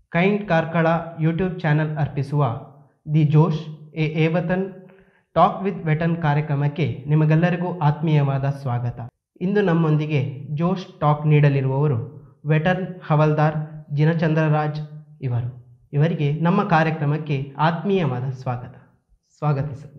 Kind Karkala YouTube channel ಅರ್ಪಿಸುವ the Josh ಎ ಏವತನ್ ಟಾಕ್ ವಿತ್ ವೆಟನ್ ಕಾರ್ಯಕ್ರಮಕ್ಕೆ ನಿಮಗೆಲ್ಲರಿಗೂ ಆತ್ಮೀಯವಾದ ಸ್ವಾಗತ ಇಂದು ನಮ್ಮೊಂದಿಗೆ ಜೋಶ್ ಟಾಕ್ ನೀಡಲಿರುವವರು ವೆಟರ್ನ್ ಹವಲ್ದಾರ್ ಜಿನಚಂದ್ರರಾಜ್ ಇವರು ಇವರಿಗೆ ನಮ್ಮ ಕಾರ್ಯಕ್ರಮಕ್ಕೆ ಆತ್ಮೀಯವಾದ ಸ್ವಾಗತ ಸ್ವಾಗತಿಸುತ್ತೇನೆ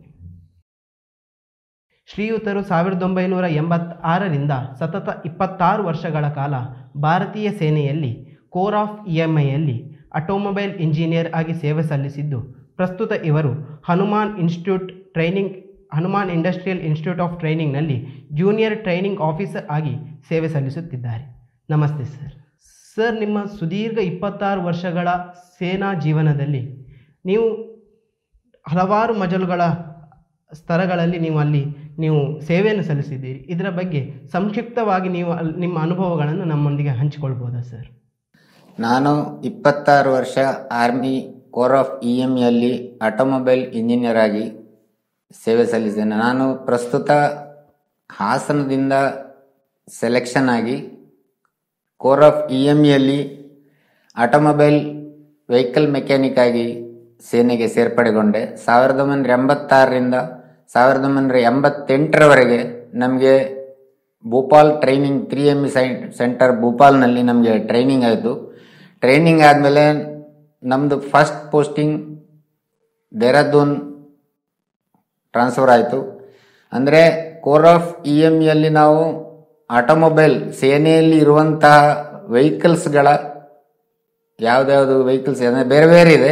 ಶ್ರೀಯುತರು ಸಾವಿರದ ಒಂಬೈನೂರ ಎಂಬತ್ತಾರರಿಂದ ಸತತ ಇಪ್ಪತ್ತಾರು ವರ್ಷಗಳ ಕಾಲ ಭಾರತೀಯ ಸೇನೆಯಲ್ಲಿ ಕೋರ್ ಆಫ್ ಇ ಎಮ್ ಐಯಲ್ಲಿ ಆಟೋಮೊಬೈಲ್ ಇಂಜಿನಿಯರ್ ಆಗಿ ಸೇವೆ ಸಲ್ಲಿಸಿದ್ದು ಪ್ರಸ್ತುತ ಇವರು Hanuman institute training Hanuman industrial institute of ಟ್ರೈನಿಂಗ್ನಲ್ಲಿ ಜೂನಿಯರ್ ಟ್ರೈನಿಂಗ್ ಆಫೀಸರ್ ಆಗಿ ಸೇವೆ ಸಲ್ಲಿಸುತ್ತಿದ್ದಾರೆ ನಮಸ್ತೆ ಸರ್ ಸರ್ ನಿಮ್ಮ ಸುದೀರ್ಘ ಇಪ್ಪತ್ತಾರು ವರ್ಷಗಳ ಸೇನಾ ಜೀವನದಲ್ಲಿ ನೀವು ಹಲವಾರು ಮಜಲುಗಳ ಸ್ತರಗಳಲ್ಲಿ ನೀವು ಅಲ್ಲಿ ನೀವು ಸೇವೆಯನ್ನು ಸಲ್ಲಿಸಿದ್ದೀರಿ ಇದರ ಬಗ್ಗೆ ಸಂಕ್ಷಿಪ್ತವಾಗಿ ನೀವು ಅಲ್- ನಿಮ್ಮ ಅನುಭವಗಳನ್ನು ನಮ್ಮೊಂದಿಗೆ ಹಂಚಿಕೊಳ್ಬೋದಾ ಸರ್ ನಾನು ಇಪ್ಪತ್ತಾರು ವರ್ಷ army corps of E M ಯಲ್ಲಿ ಆಟೋಮೊಬೈಲ್ ಇಂಜಿನಿಯರ್ ಆಗಿ ಸೇವೆ ಸಲ್ಲಿಸಿದ್ದೇನೆ ನಾನು ಪ್ರಸ್ತುತ ಹಾಸನದಿಂದ ಸೆಲೆಕ್ಷನ್ ಆಗಿ ಕೋರ್ ಆಫ್ ಇ ಎಮ್ ಯಲ್ಲಿ ಆಟೋಮೊಬೈಲ್ ವೆಹಿಕಲ್ ಮೆಕ್ಯಾನಿಕ್ ಆಗಿ ಸೇನೆಗೆ ಸೇರ್ಪಡೆಗೊಂಡೆ ಸಾವಿರದ ಒಂಬೈನೂರ ಎಂಬತ್ತಾರರಿಂದ ಸಾವಿರದ ಒಂಬೈನೂರ ಎಂಬತ್ತೆಂಟರವರೆಗೆ ನಮಗೆ Bhopal training three M E centre ಭೂಪಾಲ್ನಲ್ಲಿ ನಮಗೆ ಟ್ರೈನಿಂಗ್ ಆಯಿತು ಟ್ರೈನಿಂಗ್ ಆದಮೇಲೆ ನಮ್ಮದು ಫಸ್ಟ್ ಪೋಸ್ಟಿಂಗ್ ದೇಹರಾದೂನ್ ಟ್ರಾನ್ಸ್ಫರ್ ಆಯಿತು ಅಂದರೆ ಕೋರ್ ಆಫ್ ಇ ಎಮ್ ಯಲ್ಲಿ ನಾವು ಆಟೋಮೊಬೈಲ್ ಸೇನೆಯಲ್ಲಿ ಇರುವಂತಹ ವೆಹಿಕಲ್ಸ್ಗಳ ಯಾವ್ದ್ಯಾವ್ದು ವೆಹಿಕಲ್ಸ್ ಅಂದರೆ ಬೇರೆ ಬೇರೆ ಇದೆ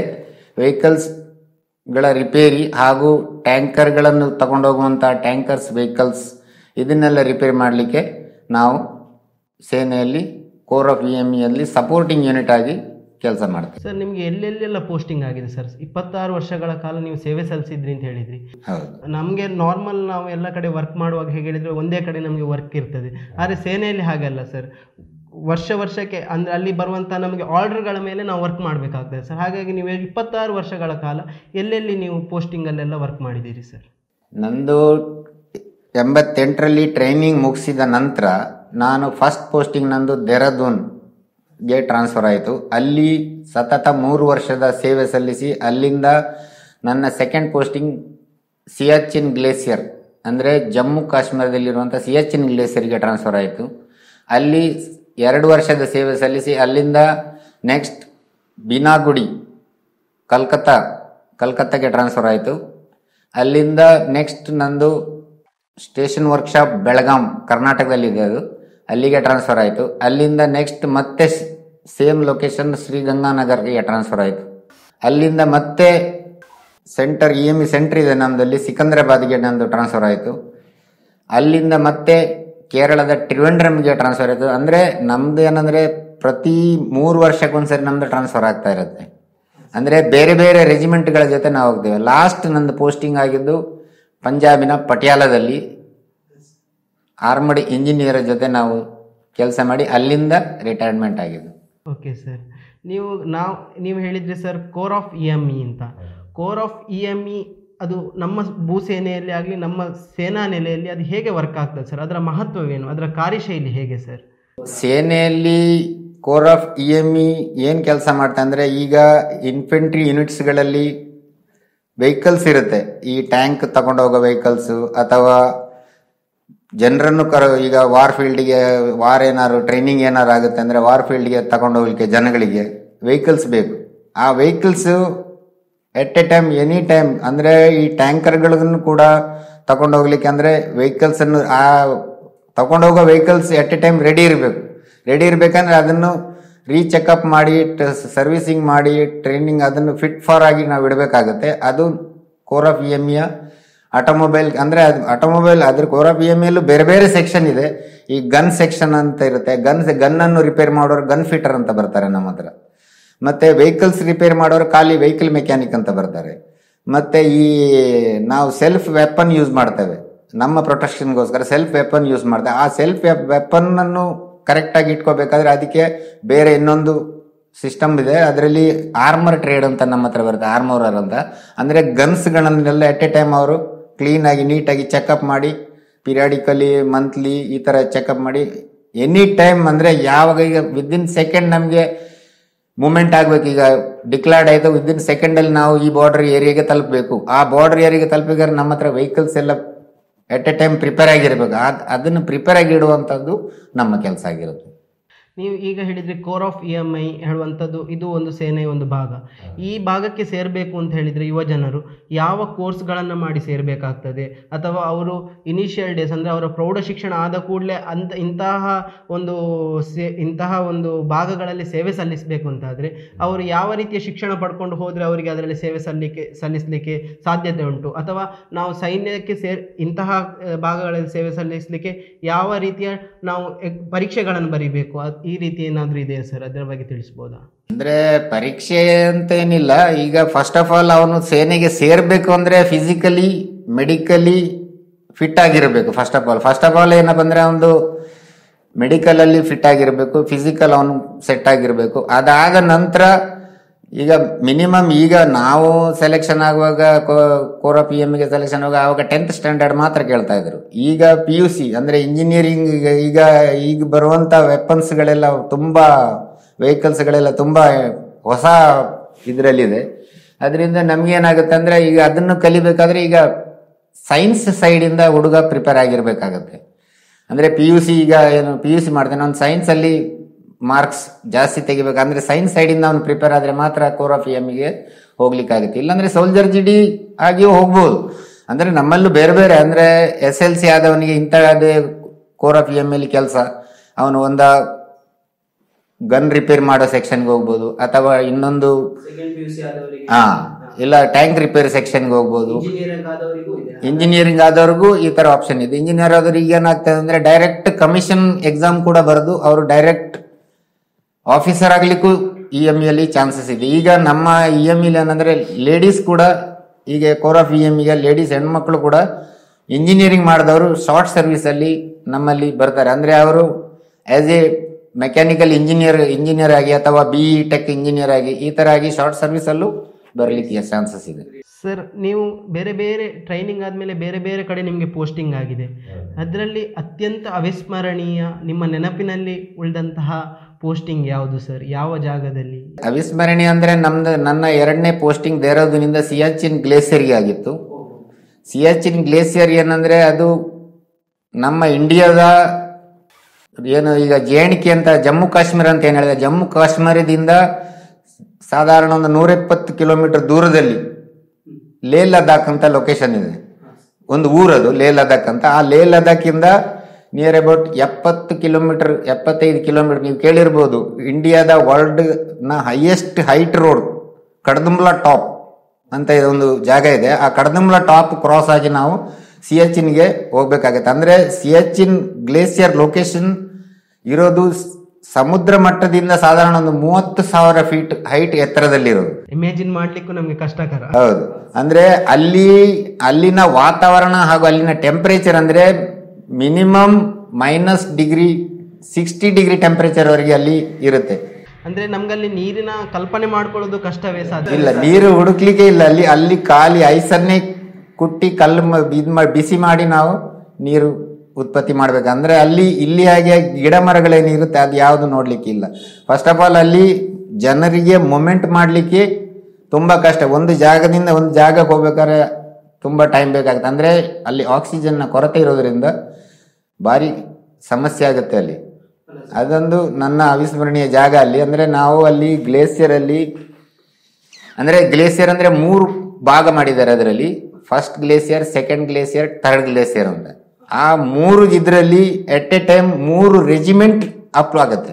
ವೆಹಿಕಲ್ಸ್ಗಳ ರಿಪೇರಿ ಹಾಗೂ ಟ್ಯಾಂಕರ್ಗಳನ್ನು ತಗೊಂಡೋಗುವಂಥ ಟ್ಯಾಂಕರ್ಸ್ ವೆಹಿಕಲ್ಸ್ ಇದನ್ನೆಲ್ಲ ರಿಪೇರಿ ಮಾಡಲಿಕ್ಕೆ ನಾವು ಸೇನೆಯಲ್ಲಿ ಕೋರ್ ಆಫ್ ಇ ಎಮ್ ಯಲ್ಲಿ ಸಪೋರ್ಟಿಂಗ್ ಯೂನಿಟ್ ಆಗಿ ಕೆಲಸ ಮಾಡ್ತೀವಿ ಸರ್ ನಿಮಗೆ ಎಲ್ಲೆಲ್ಲೆಲ್ಲ ಪೋಸ್ಟಿಂಗ್ ಆಗಿದೆ ಸರ್ ಇಪ್ಪತ್ತಾರು ವರ್ಷಗಳ ಕಾಲ ನೀವು ಸೇವೆ ಸಲ್ಲಿಸಿದ್ರಿ ಅಂತ ಹೇಳಿದ್ರಿ ಹೌದು ನಮಗೆ ನಾರ್ಮಲ್ ನಾವು ಎಲ್ಲ ಕಡೆ ವರ್ಕ್ ಮಾಡುವಾಗ ಹೇಗೆ ಹೇಳಿದ್ರೆ ಒಂದೇ ಕಡೆ ನಮಗೆ ವರ್ಕ್ ಇರ್ತದೆ ಆದರೆ ಸೇನೆಯಲ್ಲಿ ಹಾಗಲ್ಲ ಸರ್ ವರ್ಷ ವರ್ಷಕ್ಕೆ ಅಂದರೆ ಅಲ್ಲಿ ಬರುವಂಥ ನಮಗೆ ಆರ್ಡರ್ಗಳ ಮೇಲೆ ನಾವು ವರ್ಕ್ ಮಾಡಬೇಕಾಗ್ತದೆ ಸರ್ ಹಾಗಾಗಿ ನೀವು ಇಪ್ಪತ್ತಾರು ವರ್ಷಗಳ ಕಾಲ ಎಲ್ಲೆಲ್ಲಿ ನೀವು ಪೋಸ್ಟಿಂಗಲ್ಲೆಲ್ಲ ವರ್ಕ್ ಮಾಡಿದ್ದೀರಿ ಸರ್ ನಂದು ಎಂಬತ್ತೆಂಟರಲ್ಲಿ ಟ್ರೈನಿಂಗ್ ಮುಗಿಸಿದ ನಂತರ ನಾನು ಫಸ್ಟ್ ಪೋಸ್ಟಿಂಗ್ ನಂದು ಗೆ ಟ್ರಾನ್ಸ್ಫರ್ ಆಯಿತು ಅಲ್ಲಿ ಸತತ ಮೂರು ವರ್ಷದ ಸೇವೆ ಸಲ್ಲಿಸಿ ಅಲ್ಲಿಂದ ನನ್ನ ಸೆಕೆಂಡ್ ಪೋಸ್ಟಿಂಗ್ ಸಿಯಾಚಿನ್ ಗ್ಲೇಸಿಯರ್ ಅಂದರೆ ಜಮ್ಮು ಕಾಶ್ಮೀರದಲ್ಲಿರುವಂಥ ಸಿಯಾಚಿನ್ ಗ್ಲೇಸಿಯರ್ಗೆ ಟ್ರಾನ್ಸ್ಫರ್ ಆಯಿತು ಅಲ್ಲಿ ಎರಡು ವರ್ಷದ ಸೇವೆ ಸಲ್ಲಿಸಿ ಅಲ್ಲಿಂದ ನೆಕ್ಸ್ಟ್ ಬಿನಾಗುಡಿ ಕಲ್ಕತ್ತಾ ಕಲ್ಕತ್ತಾಗೆ ಟ್ರಾನ್ಸ್ಫರ್ ಆಯಿತು ಅಲ್ಲಿಂದ ನೆಕ್ಸ್ಟ್ ನಂದು ಸ್ಟೇಷನ್ ವರ್ಕ್ಶಾಪ್ ಬೆಳಗಾಂ ಕರ್ನಾಟಕದಲ್ಲಿದೆ ಅದು ಅಲ್ಲಿಗೆ ಟ್ರಾನ್ಸ್ಫರ್ ಆಯಿತು ಅಲ್ಲಿಂದ ನೆಕ್ಸ್ಟ್ ಮತ್ತೆ ಸೇಮ್ ಲೊಕೇಶನ್ ಶ್ರೀಗಂಗಾನಗರ್ಗೆ ಟ್ರಾನ್ಸ್ಫರ್ ಆಯಿತು ಅಲ್ಲಿಂದ ಮತ್ತೆ centre E M E centre ಇದೆ ನಮ್ಮದಲ್ಲಿ ಸಿಕಂದ್ರಾಬಾದ್ಗೆ ನಂದು ಟ್ರಾನ್ಸ್ಫರ್ ಆಯಿತು ಅಲ್ಲಿಂದ ಮತ್ತೆ ಕೇರಳದ ಟ್ರಿವೆಂಡ್ರಮ್ಗೆ ಟ್ರಾನ್ಸ್ಫರ್ ಆಯಿತು ಅಂದರೆ ನಮ್ದು ಏನಂದರೆ ಪ್ರತಿ ಮೂರು ವರ್ಷಕ್ಕೊಂದ್ಸರಿ ನಮ್ದು ಟ್ರಾನ್ಸ್ಫರ್ ಆಗ್ತಾ ಇರುತ್ತೆ ಅಂದರೆ ಬೇರೆ ಬೇರೆ ರೆಜಿಮೆಂಟ್ಗಳ ಜೊತೆ ನಾವು ಹೋಗ್ತೇವೆ ಲಾಸ್ಟ್ ನಂದು ಪೋಸ್ಟಿಂಗ್ ಆಗಿದ್ದು ಪಂಜಾಬಿನ ಪಟಿಯಾಲದಲ್ಲಿ ಆರ್ಮಡ್ ಇಂಜಿನಿಯರ್ ಜೊತೆ ನಾವು ಕೆಲಸ ಮಾಡಿ ಅಲ್ಲಿಂದ ರಿಟೈರ್ಮೆಂಟ್ ಆಗಿದ್ದು ಓಕೆ ಸರ್ ನೀವು ನಾವು ನೀವು ಹೇಳಿದ್ರಿ sir corps of E M E ಅಂತ corps of E M E ಅದು ನಮ್ಮ ಭೂಸೇನೆಯಲ್ಲಿ ಆಗಲಿ ನಮ್ಮ ಸೇನಾ ನೆಲೆಯಲ್ಲಿ ಅದು ಹೇಗೆ ವರ್ಕ್ ಆಗ್ತದೆ ಸರ್ ಅದರ ಮಹತ್ವವೇನು ಅದರ ಕಾರ್ಯಶೈಲಿ ಹೇಗೆ ಸರ್ ಸೇನೆಯಲ್ಲಿ corps of E M E ಏನು ಕೆಲಸ ಮಾಡ್ತಾ ಅಂದರೆ ಈಗ ಇನ್ಫೆಂಟ್ರಿ ಯೂನಿಟ್ಸ್ಗಳಲ್ಲಿ ವೆಹಿಕಲ್ಸ್ ಇರುತ್ತೆ ಈ ಟ್ಯಾಂಕ್ ತಗೊಂಡೋಗೋ ವೆಹಿಕಲ್ಸು ಅಥವಾ ಜನರನ್ನು ಕರ ಈಗ ವಾರ್ ಫೀಲ್ಡ್ಗೆ ವಾರ್ ಏನಾದ್ರು ಟ್ರೈನಿಂಗ್ ಏನಾರು ಆಗುತ್ತೆ ಅಂದರೆ ವಾರ್ ಫೀಲ್ಡ್ಗೆ ತಗೊಂಡೋಗ್ಲಿಕ್ಕೆ ಜನಗಳಿಗೆ ವೆಹಿಕಲ್ಸ್ ಬೇಕು ಆ vehicles at a time any time ಅಂದರೆ ಈ ಟ್ಯಾಂಕರ್ಗಳನ್ನು ಕೂಡ ತಗೊಂಡೋಗ್ಲಿಕ್ಕೆ ಅಂದರೆ ವೆಹಿಕಲ್ಸನ್ನು ಆ ತಗೊಂಡೋಗೋ vehicles at a time ready ಇರಬೇಕು ರೆಡಿ ಇರಬೇಕಂದ್ರೆ ಅದನ್ನು ರೀಚೆಕಪ್ ಮಾಡಿ ಸರ್ವಿಸಿಂಗ್ ಮಾಡಿ ಟ್ರೈನಿಂಗ್ ಅದನ್ನು ಫಿಟ್ ಫಾರ್ ಆಗಿ ನಾವು ಇಡಬೇಕಾಗುತ್ತೆ ಅದು ಕೋರ್ ಆಫ್ ಇ ಎಮ್ ಇಯ ಆಟೋಮೊಬೈಲ್ ಅಂದರೆ ಅದು ಆಟೋಮೊಬೈಲ್ ಅದ್ರ ಕೋರ್ ಆಫ್ ಇ ಎಮ್ ಎಲ್ಲೂ ಬೇರೆ ಬೇರೆ ಸೆಕ್ಷನ್ ಇದೆ ಈ ಗನ್ ಸೆಕ್ಷನ್ ಅಂತ ಇರುತ್ತೆ ಗನ್ ಗನ್ನನ್ನು ರಿಪೇರ್ ಮಾಡೋರು ಗನ್ ಫಿಟರ್ ಅಂತ ಬರ್ತಾರೆ ನಮ್ಮ ಹತ್ರ ಮತ್ತೆ ವೆಹಿಕಲ್ಸ್ ರಿಪೇರ್ ಮಾಡೋರು ಖಾಲಿ ವೆಹಿಕಲ್ ಮೆಕ್ಯಾನಿಕ್ ಅಂತ ಬರ್ತಾರೆ ಮತ್ತೆ ಈ ನಾವು ಸೆಲ್ಫ್ ವೆಪನ್ ಯೂಸ್ ಮಾಡ್ತೇವೆ ನಮ್ಮ ಪ್ರೊಟೆಕ್ಷನ್ಗೋಸ್ಕರ ಸೆಲ್ಫ್ ವೆಪನ್ ಯೂಸ್ ಮಾಡ್ತೇವೆ ಆ ಸೆಲ್ಫ್ ವೆಪನ್ ಅನ್ನು ಕರೆಕ್ಟ್ ಆಗಿ ಇಟ್ಕೋಬೇಕಾದ್ರೆ ಅದಕ್ಕೆ ಬೇರೆ ಇನ್ನೊಂದು ಸಿಸ್ಟಮ್ ಇದೆ ಅದರಲ್ಲಿ ಆರ್ಮರ್ ಟ್ರೇಡ್ ಅಂತ ನಮ್ಮ ಹತ್ರ ಬರುತ್ತೆ ಆರ್ಮೋರರ್ ಅಂತ ಅಂದ್ರೆ ಗನ್ಸ್ಗಳನ್ನೆಲ್ಲ ಎಟ್ ಎ ಟೈಮ್ ಅವರು ಕ್ಲೀನ್ ಆಗಿ ನೀಟಾಗಿ ಚೆಕಪ್ ಮಾಡಿ ಪಿರಿಯಾಡಿಕಲಿ ಮಂತ್ಲಿ ಈ ತರ ಚೆಕಪ್ ಮಾಡಿ ಎನಿ ಟೈಮ್ ಅಂದ್ರೆ ಯಾವಾಗ ಈಗ ವಿದಿನ್ ಸೆಕೆಂಡ್ ನಮಗೆ ಮೂಮೆಂಟ್ ಆಗ್ಬೇಕು ಈಗ ಡಿಕ್ಲೇರ್ಡ್ ಆಯ್ತು ವಿದಿನ್ ಸೆಕೆಂಡ್ ಅಲ್ಲಿ ನಾವು ಈ ಬಾರ್ಡರ್ ಏರಿಯಾಗೆ ತಲುಪಬೇಕು ಆ ಬಾರ್ಡರ್ ಏರಿಯಾಗೆ ತಲುಪಿದ್ರೆ ನಮ್ಮ ಹತ್ರ ವೆಹಿಕಲ್ಸ್ ಎಲ್ಲ ಎಟ್ ಎ ಟೈಮ್ ಪ್ರಿಪೇರ್ ಆಗಿರ್ಬೇಕು ಅದ್ ಅದನ್ನು ಪ್ರಿಪೇರ್ ಆಗಿ ಇಡುವಂಥದ್ದು ನಮ್ಮ ಕೆಲಸ ಆಗಿರುತ್ತೆ ನೀವು ಈಗ ಹೇಳಿದ್ರಿ corps of E M I ಹೇಳುವಂಥದ್ದು ಇದು ಒಂದು ಸೇನೆಯ ಒಂದು ಭಾಗ ಈ ಭಾಗಕ್ಕೆ ಸೇರಬೇಕು ಅಂತ ಹೇಳಿದರೆ ಯುವ ಜನರು ಯಾವ ಕೋರ್ಸ್ಗಳನ್ನು ಮಾಡಿ ಸೇರಬೇಕಾಗ್ತದೆ ಅಥವಾ ಅವರು ಇನಿಷಿಯಲ್ ಡೇಸ್ ಅಂದರೆ ಅವರ ಪ್ರೌಢ ಶಿಕ್ಷಣ ಆದ ಕೂಡಲೇ ಅಂತ ಇಂತಹ ಒಂದು ಸೇ ಇಂತಹ ಒಂದು ಭಾಗಗಳಲ್ಲಿ ಸೇವೆ ಸಲ್ಲಿಸಬೇಕು ಅಂತಾದರೆ ಅವರು ಯಾವ ರೀತಿಯ ಶಿಕ್ಷಣ ಪಡ್ಕೊಂಡು ಹೋದರೆ ಅವರಿಗೆ ಅದರಲ್ಲಿ ಸೇವೆ ಸಲ್ಲಿಕೆ ಸಲ್ಲಿಸಲಿಕ್ಕೆ ಸಾಧ್ಯತೆ ಉಂಟು ಅಥವಾ ನಾವು ಸೈನ್ಯಕ್ಕೆ ಸೇರ್ ಇಂತಹ ಆ, ಭಾಗಗಳಲ್ಲಿ ಸೇವೆ ಸಲ್ಲಿಸಲಿಕ್ಕೆ ಯಾವ ರೀತಿಯ ನಾವು ಎಗ್- ಪರೀಕ್ಷೆಗಳನ್ನು ಬರೀಬೇಕು ಅದ್- ಈ ರೀತಿ ಏನಾದರೂ ಇದೆ ಸರ್ ಅದರ ಬಗ್ಗೆ ತಿಳಿಸ್ಬೋದಾ ಅಂದ್ರೆ ಪರೀಕ್ಷೆ ಅಂತ ಏನಿಲ್ಲ ಈಗ ಫಸ್ಟ್ ಆಫ್ ಆಲ್ ಅವನು ಸೇನೆಗೆ ಸೇರ್ಬೇಕು ಅಂದ್ರೆ ಫಿಸಿಕಲಿ ಮೆಡಿಕಲಿ ಫಿಟ್ ಆಗಿರಬೇಕು first of all first of all ಏನಪ್ಪ ಅಂದ್ರೆ ಒಂದು ಮೆಡಿಕಲ್ ಅಲ್ಲಿ ಫಿಟ್ ಆಗಿರಬೇಕು ಫಿಸಿಕಲ್ ಅವನು ಸೆಟ್ ಆಗಿರಬೇಕು ಅದಾದ ನಂತರ ಈಗ ಮಿನಿಮಮ್ ಈಗ ನಾವು ಸೆಲೆಕ್ಷನ್ ಆಗುವಾಗ ಕೋರ ಪಿ ಎಮ್ ಗೆ ಸೆಲೆಕ್ಷನ್ ಆಗುವಾಗ ಆವಾಗ ಟೆಂತ್ ಸ್ಟ್ಯಾಂಡರ್ಡ್ ಮಾತ್ರ ಕೇಳ್ತಾ ಇದ್ರು ಈಗ ಪಿ ಯು ಸಿ ಅಂದ್ರೆ ಇಂಜಿನಿಯರಿಂಗ್ ಈಗ ಈಗ ಬರುವಂತ ವೆಪನ್ಸ್ ಗಳೆಲ್ಲ ತುಂಬಾ ವೆಹಿಕಲ್ಸ್ ಗಳೆಲ್ಲ ತುಂಬಾ ಹೊಸ ಇದರಲ್ಲಿದೆ ಅದರಿಂದ ನಮ್ಗೆ ಏನಾಗುತ್ತೆ ಅಂದ್ರೆ ಈಗ ಅದನ್ನು ಕಲಿಬೇಕಾದ್ರೆ ಈಗ ಸೈನ್ಸ್ ಸೈಡ್ ಇಂದ ಹುಡುಗ ಪ್ರಿಪೇರ್ ಆಗಿರ್ಬೇಕಾಗತ್ತೆ ಅಂದ್ರೆ ಪಿ ಯು ಸಿ ಈಗ ಏನು ಪಿ ಯು ಸಿ ಮಾಡ್ತಾನೆ ಅವ್ನು ಸೈನ್ಸ್ ಅಲ್ಲಿ ಮಾರ್ಕ್ಸ್ ಜಾಸ್ತಿ ತೆಗಿಬೇಕು ಅಂದ್ರೆ ಸೈನ್ಸ್ ಸೈಡ್ ಇಂದ ಅವ್ನು ಪ್ರಿಪೇರ್ ಆದ್ರೆ ಮಾತ್ರ ಕೋರ್ ಆಫ್ ಗೆ ಹೋಗ್ಲಿಕ್ಕಾಗುತ್ತೆ ಇಲ್ಲಾಂದ್ರೆ ಸೋಲ್ಜರ್ ಜಿ ಡಿ ಆಗಿಯೂ ಹೋಗ್ಬೋದು ಅಂದ್ರೆ ನಮ್ಮಲ್ಲೂ ಬೇರೆ ಬೇರೆ ಅಂದ್ರೆ ಎಸ್ ಎಲ್ ಸಿ ಆದವನಿಗೆ ಇಂಥದೇ ಕೋರ್ ಆಫ್ ಎಮ್ ಎಲ್ ಕೆಲಸ ಅವನು ಒಂದ ಗನ್ ರಿಪೇರ್ ಮಾಡೋ ಸೆಕ್ಷನ್ಗೆ ಹೋಗ್ಬೋದು ಅಥವಾ ಇನ್ನೊಂದು ಸೆಕೆಂಡ್ ಪಿ ಯು ಸಿ ಆದವರಿಗೆ ಹಾ ಇಲ್ಲ ಟ್ಯಾಂಕ್ ರಿಪೇರ್ ಸೆಕ್ಷನ್ಗೆ ಹೋಗ್ಬೋದು ಇಂಜಿನಿಯರಿಂಗ್ ಆದವರಿಗೂ ಇದೆ ಇಂಜಿನಿಯರಿಂಗ್ ಆದವ್ರಿಗೂ ಈ ತರ ಆಪ್ಷನ್ ಇದೆ ಇಂಜಿನಿಯರ್ ಆದವ್ರಿಗೆ ಏನಾಗ್ತದೆ ಅಂದ್ರೆ ಡೈರೆಕ್ಟ್ ಕಮಿಷನ್ ಎಕ್ಸಾಮ್ ಕೂಡ ಬರೆದು ಅವರು ಡೈರೆಕ್ಟ್ ಆಫೀಸರ್ ಆಗ್ಲಿಕ್ಕೂ ಇ ಎಮ್ ಅಲ್ಲಿ ಚಾನ್ಸಸ್ ಇದೆ ಈಗ ನಮ್ಮ ಇ ಎಮ್ ಇಲ್ಲಿ ಏನಂದ್ರೆ ಲೇಡೀಸ್ ಕೂಡ ಈಗ ಕೋರ್ ಆಫ್ ಇ ಎಮ್ ಈಗ ಲೇಡೀಸ್ ಹೆಣ್ಮಕ್ಳು ಕೂಡ ಇಂಜಿನಿಯರಿಂಗ್ ಮಾಡಿದವರು ಶಾರ್ಟ್ ಸರ್ವಿಸ್ ಅಲ್ಲಿ ನಮ್ಮಲ್ಲಿ ಬರ್ತಾರೆ ಅಂದ್ರೆ ಅವರು as a mechanical engineer engineer ಆಗಿ ಅಥವಾ ಬಿ ಟೆಕ್ ಇಂಜಿನಿಯರ್ ಆಗಿ ಈ ತರ ಆಗಿ ಶಾರ್ಟ್ ಸರ್ವಿಸ್ ಅಲ್ಲೂ ಬರ್ಲಿಕ್ಕೆ ಚಾನ್ಸಸ್ ಇದೆ ಸರ್ ನೀವು ಬೇರೆ ಬೇರೆ ಟ್ರೈನಿಂಗ್ ಆದಮೇಲೆ ಬೇರೆ ಬೇರೆ ಕಡೆ ನಿಮಗೆ ಪೋಸ್ಟಿಂಗ್ ಆಗಿದೆ ಅದರಲ್ಲಿ ಅತ್ಯಂತ ಅವಿಸ್ಮರಣೀಯ ನಿಮ್ಮ ನೆನಪಿನಲ್ಲಿ ಉಳಿದಂತಹ ಪೋಸ್ಟಿಂಗ್ ಯಾವುದು ಸರ್ ಯಾವ ಜಾಗದಲ್ಲಿ ಅವಿಸ್ಮರಣೀಯ ಅಂದ್ರೆ ನಮ್ದು ನನ್ನ ಎರಡನೇ ಪೋಸ್ಟಿಂಗ್ ದೇಹರಾದೂನಿಂದ ಸಿಯಾಚಿನ್ ಗ್ಲೇಸಿಯರ್ಗೆ ಆಗಿತ್ತು ಸಿಯಾಚಿನ್ ಗ್ಲೇಸಿಯರ್ ಏನಂದ್ರೆ ಅದು ನಮ್ಮ ಇಂಡಿಯಾದ ಏನು ಈಗ ಜೇಣಿಕೆ ಅಂತ ಜಮ್ಮು ಕಾಶ್ಮೀರ ಅಂತ ಏನ್ ಹೇಳಿದೆ ಜಮ್ಮು ಕಾಶ್ಮೀರದಿಂದ ಸಾಧಾರಣ ಒಂದು ನೂರೆಪ್ಪತ್ತು ಕಿಲೋಮೀಟರ್ ದೂರದಲ್ಲಿ ಲೇ ಲದಾಖ್ ಅಂತ ಲೊಕೇಶನ್ ಇದೆ ಒಂದು ಊರದು ಲೇ ಲದಾಖ್ ಅಂತ ಆ ಲೇ ಲದಾಖಿಂದ ನಿಯರ್ ಅಬೌಟ್ ಎಪ್ಪತ್ತು ಕಿಲೋಮೀಟರ್ ಎಪ್ಪತ್ತೈದು ಕಿಲೋಮೀಟರ್ ನೀವು ಕೇಳಿರ್ಬೋದು ಇಂಡಿಯಾದ ವರ್ಲ್ಡ್ ನ highest height road Khardungla top ಅಂತ ಒಂದು ಜಾಗ ಇದೆ ಆ ಕಡದುಂಬ್ಲಾ ಟಾಪ್ ಕ್ರಾಸ್ ಆಗಿ ನಾವು ಸಿಯಾಚಿನ್ಗೆ ಹೋಗ್ಬೇಕಾಗತ್ತೆ ಅಂದ್ರೆ ಸಿಯಾಚಿನ್ ಗ್ಲೇಸಿಯರ್ ಲೊಕೇಶನ್ ಇರೋದು ಸ್- ಸಮುದ್ರ ಮಟ್ಟದಿಂದ ಸಾಧಾರಣ ಒಂದು ಮೂವತ್ತು ಸಾವಿರ ಫೀಟ್ ಹೈಟ್ ಎತ್ತರದಲ್ಲಿರೋದು ಇಮ್ಯಾಜಿನ್ ಮಾಡ್ಲಿಕ್ಕೂ ನಮಗೆ ಕಷ್ಟಕರ ಹೌದು ಅಂದ್ರೆ ಅಲ್ಲಿ ಅಲ್ಲಿನ ವಾತಾವರಣ ಹಾಗೂ ಅಲ್ಲಿನ ಟೆಂಪರೇಚರ್ ಅಂದ್ರೆ minimum minus degree sixty degree temperature ವರೆಗೆ ಅಲ್ಲಿ ಇರುತ್ತೆ ಅಂದ್ರೆ ನಮ್ಗಲ್ಲಿ ನೀರಿನ ಕಲ್ಪನೆ ಮಾಡ್ಕೊಳ್ಳೋದು ಕಷ್ಟವೇ ಸಾಧ್ಯ ಇಲ್ಲ ನೀರು ಹುಡುಕ್ಲಿಕ್ಕೆ ಇಲ್ಲ ಅಲ್ಲಿ ಅಲ್ಲಿ ಖಾಲಿ ಐಸನ್ನೇ ಕುಟ್ಟಿ ಕಲ್ಲು ಮ- ಇದ್ ಮಾಡಿ ಬಿಸಿ ಮಾಡಿ ನಾವು ನೀರು ಉತ್ಪತ್ತಿ ಮಾಡ್ಬೇಕು ಅಂದ್ರೆ ಅಲ್ಲಿ ಇಲ್ಲಿ ಹಾಗೆ ಗಿಡ ಮರಗಳೇನಿರುತ್ತೆ ಅದು ಯಾವುದು ನೋಡ್ಲಿಕ್ಕೆ ಇಲ್ಲ ಫಸ್ಟ್ ಆಫ್ ಆಲ್ ಅಲ್ಲಿ ಜನರಿಗೆ ಮೊಮೆಂಟ್ ಮಾಡ್ಲಿಕ್ಕೆ ತುಂಬಾ ಕಷ್ಟ ಒಂದು ಜಾಗದಿಂದ ಒಂದು ಜಾಗಕ್ಕೆ ಹೋಗ್ಬೇಕಾದ್ರೆ ತುಂಬಾ ಟೈಮ್ ಬೇಕಾಗುತ್ತೆ ಅಂದ್ರೆ ಅಲ್ಲಿ ಆಕ್ಸಿಜನ್ ನ ಕೊರತೆ ಇರೋದ್ರಿಂದ ಭಾರಿ ಸಮಸ್ಯೆ ಆಗುತ್ತೆ ಅಲ್ಲಿ ಅದೊಂದು ನನ್ನ ಅವಿಸ್ಮರಣೀಯ ಜಾಗ ಅಲ್ಲಿ ಅಂದ್ರೆ ನಾವು ಅಲ್ಲಿ ಗ್ಲೇಸಿಯರ್ ಅಲ್ಲಿ ಅಂದ್ರೆ ಗ್ಲೇಸಿಯರ್ ಅಂದ್ರೆ ಮೂರು ಭಾಗ ಮಾಡಿದ್ದಾರೆ ಅದರಲ್ಲಿ first glacier second glacier third glacier ಅಂತ ಆ ಮೂರು ಇದರಲ್ಲಿ ಎಟ್ ಎ ಟೈಮ್ ಮೂರು ರೆಜಿಮೆಂಟ್ ಅಪ್ ಆಗುತ್ತೆ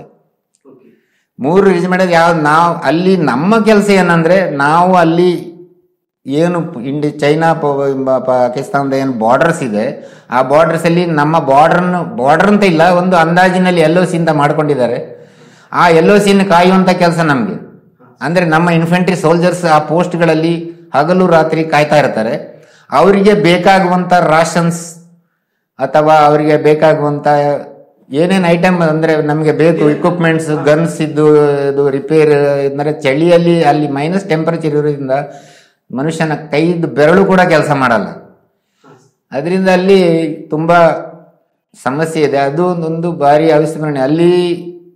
ಮೂರು ರೆಜಿಮೆಂಟ್ ಯಾವ್ದು ನಾವು ಅಲ್ಲಿ ನಮ್ಮ ಕೆಲಸ ಏನಂದ್ರೆ ನಾವು ಅಲ್ಲಿ ಏನು ಇಂಡಿ ಚೈನಾ ಪ- ಪ- ಪಾಕಿಸ್ತಾನದ ಏನು ಬಾರ್ಡರ್ಸ್ ಇದೆ ಆ ಬಾರ್ಡರ್ಸ್ ಅಲ್ಲಿ ನಮ್ಮ ಬಾರ್ಡರ್ ಬಾರ್ಡರ್ ಅಂತ ಇಲ್ಲ ಒಂದು ಅಂದಾಜಿನಲ್ಲಿ ಎಲ್ ಒ ಅಂತ ಮಾಡ್ಕೊಂಡಿದ್ದಾರೆ ಆ ಎಲ್ ಒ ಸಿನ ಕಾಯುವಂತ ಕೆಲಸ ನಮ್ಗೆ ಅಂದ್ರೆ ನಮ್ಮ ಇನ್ಫೆಂಟ್ರಿ ಸೋಲ್ಜರ್ಸ್ ಆ ಪೋಸ್ಟ್ಗಳಲ್ಲಿ ಹಗಲು ರಾತ್ರಿ ಕಾಯ್ತಾ ಇರ್ತಾರೆ ಅವರಿಗೆ ಬೇಕಾಗುವಂತ ರಾಷನ್ಸ್ ಅಥವಾ ಅವರಿಗೆ ಬೇಕಾಗುವಂತ ಏನೇನ್ ಐಟಮ್ ಅಂದ್ರೆ ನಮಗೆ ಬೇಕು ಇಕ್ವಿಪ್ಮೆಂಟ್ಸ್ ಗನ್ಸ್ ಇದ್ದು ಇದು ರಿಪೇರ್ ಅಂದ್ರೆ ಚಳಿಯಲ್ಲಿ ಅಲ್ಲಿ ಮೈನಸ್ ಟೆಂಪರೇಚರ್ ಇರೋದ್ರಿಂದ ಮನುಷ್ಯನ ಕೈದು ಬೆರಳು ಕೂಡ ಕೆಲಸ ಮಾಡಲ್ಲ ಅದರಿಂದ ಅಲ್ಲಿ ತುಂಬಾ ಸಮಸ್ಯೆ ಇದೆ ಅದು ಒಂದು ಭಾರಿ ಅವಿಸ್ಮರಣೆ ಅಲ್ಲಿ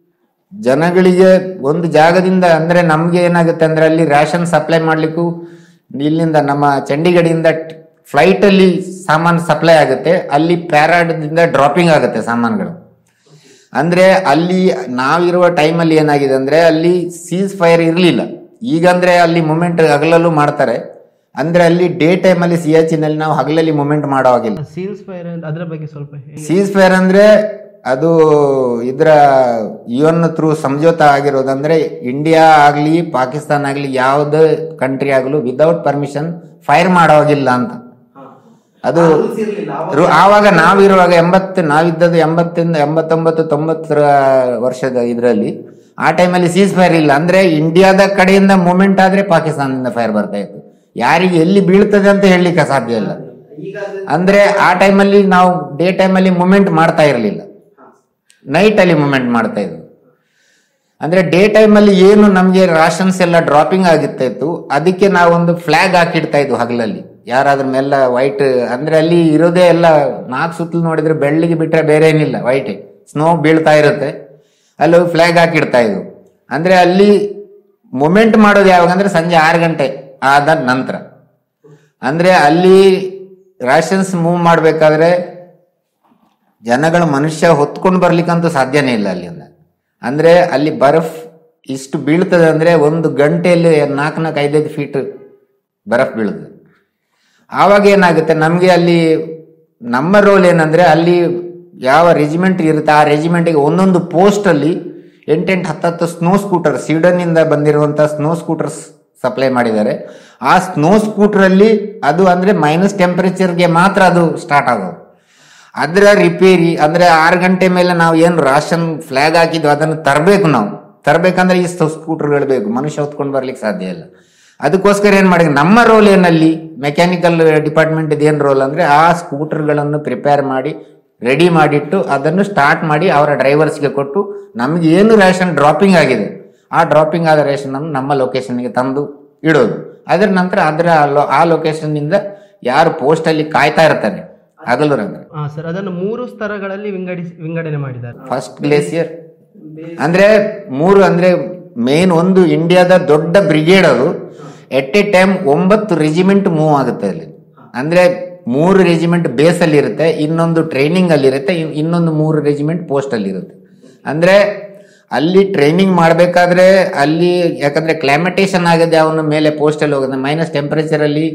ಜನಗಳಿಗೆ ಒಂದು ಜಾಗದಿಂದ ಅಂದ್ರೆ ನಮ್ಗೆ ಏನಾಗುತ್ತೆ ಅಂದ್ರೆ ಅಲ್ಲಿ ರೇಷನ್ ಸಪ್ಲೈ ಮಾಡ್ಲಿಕ್ಕೂ ಇಲ್ಲಿಂದ ನಮ್ಮ ಚಂಡೀಗಢದಿಂದ ಫ್ಲೈಟ್ ಅಲ್ಲಿ ಸಾಮಾನು ಸಪ್ಲೈ ಆಗುತ್ತೆ ಅಲ್ಲಿ ಪ್ಯಾರಾಡದಿಂದ ಡ್ರಾಪಿಂಗ್ ಆಗುತ್ತೆ ಸಾಮಾನುಗಳು ಅಂದ್ರೆ ಅಲ್ಲಿ ನಾವಿರುವ ಟೈಮಲ್ಲಿ ಏನಾಗಿದೆ ಅಂದ್ರೆ ಅಲ್ಲಿ ಸೀಸ್ ಫೈರ್ ಇರಲಿಲ್ಲ ಈಗಂದ್ರೆ ಅಲ್ಲಿ ಮೂಮೆಂಟ್ ಹಗಲಲ್ಲೂ ಮಾಡ್ತಾರೆ ಅಂದ್ರೆ ಅಲ್ಲಿ ಡೇ ಟೈಮಲ್ಲಿ ಸಿಯಾಚಿನಲ್ಲಿ ನಾವು ಹಗಲಲ್ಲಿ ಮೂಮೆಂಟ್ ಮಾಡೋ ಹಾಗಿಲ್ಲ ಸೀಲ್ಸ್ ಫೈರ್ ಅದರ ಬಗ್ಗೆ ಸ್ವಲ್ಪ ಹೇಳಿ. ಸೀಸ್ ಫೈರ್ ಅಂದ್ರೆ ಅದು ಇದರ ಯುಎನ್ ಥ್ರೂ ಸಮझौता ಆಗಿರೋದಂದ್ರೆ ಇಂಡಿಯಾ ಆಗ್ಲಿ ಪಾಕಿಸ್ತಾನ ಆಗ್ಲಿ ಯಾವುದೇ ಕಂಟ್ರಿ ಆಗಲು ವಿದೌಟ್ ಪರ್ಮಿಷನ್ ಫೈರ್ ಮಾಡೋಗಿಲ್ಲ ಅಂತ ಅದು ರು- ಆವಾಗ ನಾವಿರುವಾಗ ಎಂಬತ್ತು ನಾವಿದ್ದದ್ದು ಎಂಬತ್ತಿಂದ ಎಂಬತ್ತೊಂಬತ್ತು ತೊಂಬತ್ತರ ವರ್ಷದ ಇದರಲ್ಲಿ ಆ ಟೈಮಲ್ಲಿ ಸೀಸ್ ಫೈರ್ ಇಲ್ಲ ಅಂದ್ರೆ ಇಂಡಿಯಾದ ಕಡೆಯಿಂದ ಮೂಮೆಂಟ್ ಆದ್ರೆ ಪಾಕಿಸ್ತಾನದಿಂದ ಫೈರ್ ಬರ್ತಾ ಇತ್ತು ಯಾರಿಗೆ ಎಲ್ಲಿ ಬೀಳ್ತದೆ ಅಂತ ಹೇಳಲಿಕ್ಕೆ ಸಾಧ್ಯ ಇಲ್ಲ ಅಂದ್ರೆ ಆ ಟೈಮಲ್ಲಿ ನಾವು ಡೇ ಟೈಮಲ್ಲಿ ಮೂಮೆಂಟ್ ಮಾಡ್ತಾ ಇರಲಿಲ್ಲ ನೈಟ್ ಅಲ್ಲಿ ಮೂಮೆಂಟ್ ಮಾಡ್ತಾ ಇದ್ವಿ ಅಂದ್ರೆ ಡೇ ಟೈಮಲ್ಲಿ ಏನು ನಮಗೆ ರಾಷನ್ಸ್ ಎಲ್ಲ ಡ್ರಾಪಿಂಗ್ ಆಗುತ್ತಾ ಇತ್ತು ಅದಕ್ಕೆ ನಾವೊಂದು ಫ್ಲಾಗ್ ಹಾಕಿಡ್ತಾ ಇದ್ವು ಹಗಲಲ್ಲಿ ಯಾರಾದ್ರ ಮೇಲ ವೈಟ್ ಅಂದ್ರೆ ಅಲ್ಲಿ ಇರೋದೇ ಎಲ್ಲ ನಾಲ್ಕು ಸುತ್ತಲು ನೋಡಿದ್ರೆ ಬೆಳ್ಳಿಗೆ ಬಿಟ್ರೆ ಬೇರೆ ಏನಿಲ್ಲ ವೈಟ್ ಸ್ನೋ ಬೀಳ್ತಾ ಇರುತ್ತೆ ಅಲ್ಲಿ ಫ್ಲಾಗ್ ಹಾಕಿಡ್ತಾ ಇದ್ವು ಅಂದ್ರೆ ಅಲ್ಲಿ ಮೂಮೆಂಟ್ ಮಾಡೋದು ಯಾವಾಗ ಅಂದ್ರೆ ಸಂಜೆ ಆರು ಗಂಟೆ ಆದ ನಂತರ ಅಂದ್ರೆ ಅಲ್ಲಿ ರಾಷನ್ಸ್ ಮೂವ್ ಮಾಡ್ಬೇಕಾದ್ರೆ ಜನಗಳು ಮನುಷ್ಯ ಹೊತ್ಕೊಂಡು ಬರ್ಲಿಕ್ಕಂತೂ ಸಾಧ್ಯನೇ ಇಲ್ಲ ಅಲ್ಲಿಂದ ಅಂದ್ರೆ ಅಲ್ಲಿ ಬರ್ಫ್ ಇಷ್ಟು ಬೀಳ್ತದೆ ಅಂದ್ರೆ ಒಂದು ಗಂಟೆಯಲ್ಲಿ ನಾಲ್ಕು ನಾಲ್ಕು ಐದೈದು ಫೀಟ್ ಬರಫ್ ಬೀಳುತ್ತೆ ಆವಾಗ ಏನಾಗುತ್ತೆ ನಮಗೆ ಅಲ್ಲಿ ನಮ್ಮ ರೋಲ್ ಏನಂದ್ರೆ ಅಲ್ಲಿ ಯಾವ ರೆಜಿಮೆಂಟ್ ಇರುತ್ತೆ ಆ ರೆಜಿಮೆಂಟ್ಗೆ ಒಂದೊಂದು ಪೋಸ್ಟ್ ಅಲ್ಲಿ ಎಂಟೆಂಟು ಹತ್ತತ್ತು ಸ್ನೋ ಸ್ಕೂಟರ್ ಸ್ವೀಡನ್ ಇಂದ ಬಂದಿರುವಂತಹ ಸ್ನೋ ಸ್ಕೂಟರ್ಸ್ ಸಪ್ಲೈ ಮಾಡಿದ್ದಾರೆ ಆ ಸ್ನೋ ಸ್ಕೂಟರ್ ಅಲ್ಲಿ ಅದು ಅಂದ್ರೆ ಮೈನಸ್ ಟೆಂಪರೇಚರ್ಗೆ ಮಾತ್ರ ಅದು ಸ್ಟಾರ್ಟ್ ಆಗೋದು ಅದರ ರಿಪೇರಿ ಅಂದ್ರೆ ಆರು ಗಂಟೆ ಮೇಲೆ ನಾವು ಏನು ರಾಷನ್ ಫ್ಲಾಗ್ ಹಾಕಿದ್ವು ಅದನ್ನು ತರಬೇಕು ನಾವು ತರಬೇಕಂದ್ರೆ ಈ ಸ್ಕೂಟರ್ಗಳು ಬೇಕು ಮನುಷ್ಯ ಹೊತ್ಕೊಂಡು ಬರ್ಲಿಕ್ಕೆ ಸಾಧ್ಯ ಇಲ್ಲ ಅದಕ್ಕೋಸ್ಕರ ಏನ್ ಮಾಡಿ ನಮ್ಮ ರೋಲ್ ಏನಲ್ಲಿ ಮೆಕ್ಯಾನಿಕಲ್ ಡಿಪಾರ್ಟ್ಮೆಂಟ್ ಏನ್ ರೋಲ್ ಅಂದ್ರೆ ಆ ಸ್ಕೂಟರ್ಗಳನ್ನು ಪ್ರಿಪೇರ್ ಮಾಡಿ ರೆಡಿ ಮಾಡಿಟ್ಟು ಅದನ್ನು ಸ್ಟಾರ್ಟ್ ಮಾಡಿ ಅವರ ಡ್ರೈವರ್ಸ್ಗೆ ಕೊಟ್ಟು ನಮ್ಗೆ ಏನು ರೇಷನ್ ಡ್ರಾಪಿಂಗ್ ಆಗಿದೆ ಆ ಡ್ರಾಪಿಂಗ್ ಆದ ರೇಷನ್ ಅನ್ನು ನಮ್ಮ ಲೊಕೇಶನ್ಗೆ ತಂದು ಇಡೋದು ಅದರ ನಂತರ ಅದರ ಆ ಲೊ- ಆ ಲೊಕೇಶನ್ ನಿಂದ ಯಾರು ಪೋಸ್ಟ್ ಅಲ್ಲಿ ಕಾಯ್ತಾ ಇರ್ತಾರೆ ಹಗಲು ರಂಗ ಹಾ ಸರ್ ಅದನ್ನು ಮೂರು ಸ್ತರಗಳಲ್ಲಿ ವಿಂಗಡಿಸಿ ವಿಂಗಡಣೆ ಮಾಡಿದ್ದಾರೆ ಫಸ್ಟ್ ಗ್ಲೇಸಿಯರ್ ಅಂದ್ರೆ ಮೂರು ಅಂದ್ರೆ ಮೇನ್ ಒಂದು ಇಂಡಿಯಾದ ದೊಡ್ಡ ಬ್ರಿಗೇಡ್ ಅದು ಎಟ್ ಎ ಟೈಮ್ ಒಂಬತ್ತು ರೆಜಿಮೆಂಟ್ ಮೂವ್ ಆಗುತ್ತೆ ಅಲ್ಲಿ ಅಂದ್ರೆ ಮೂರು ರೆಜಿಮೆಂಟ್ ಬೇಸ್ ಅಲ್ಲಿ ಇರುತ್ತೆ ಇನ್ನೊಂದು ಟ್ರೈನಿಂಗ್ ಅಲ್ಲಿ ಇರುತ್ತೆ ಇನ್- ಇನ್ನೊಂದು ಮೂರು ರೆಜಿಮೆಂಟ್ ಪೋಸ್ಟ್ ಅಲ್ಲಿ ಇರುತ್ತೆ ಅಂದ್ರೆ ಅಲ್ಲಿ ಟ್ರೈನಿಂಗ್ ಮಾಡಬೇಕಾದ್ರೆ ಅಲ್ಲಿ ಯಾಕಂದ್ರೆ ಕ್ಲೈಮೇಟೇಷನ್ ಆಗದೆ ಅವನ ಮೇಲೆ ಪೋಸ್ಟ್ ಅಲ್ಲಿ ಹೋಗುತ್ತೆ ಮೈನಸ್ ಟೆಂಪರೇಚರ್ ಅಲ್ಲಿ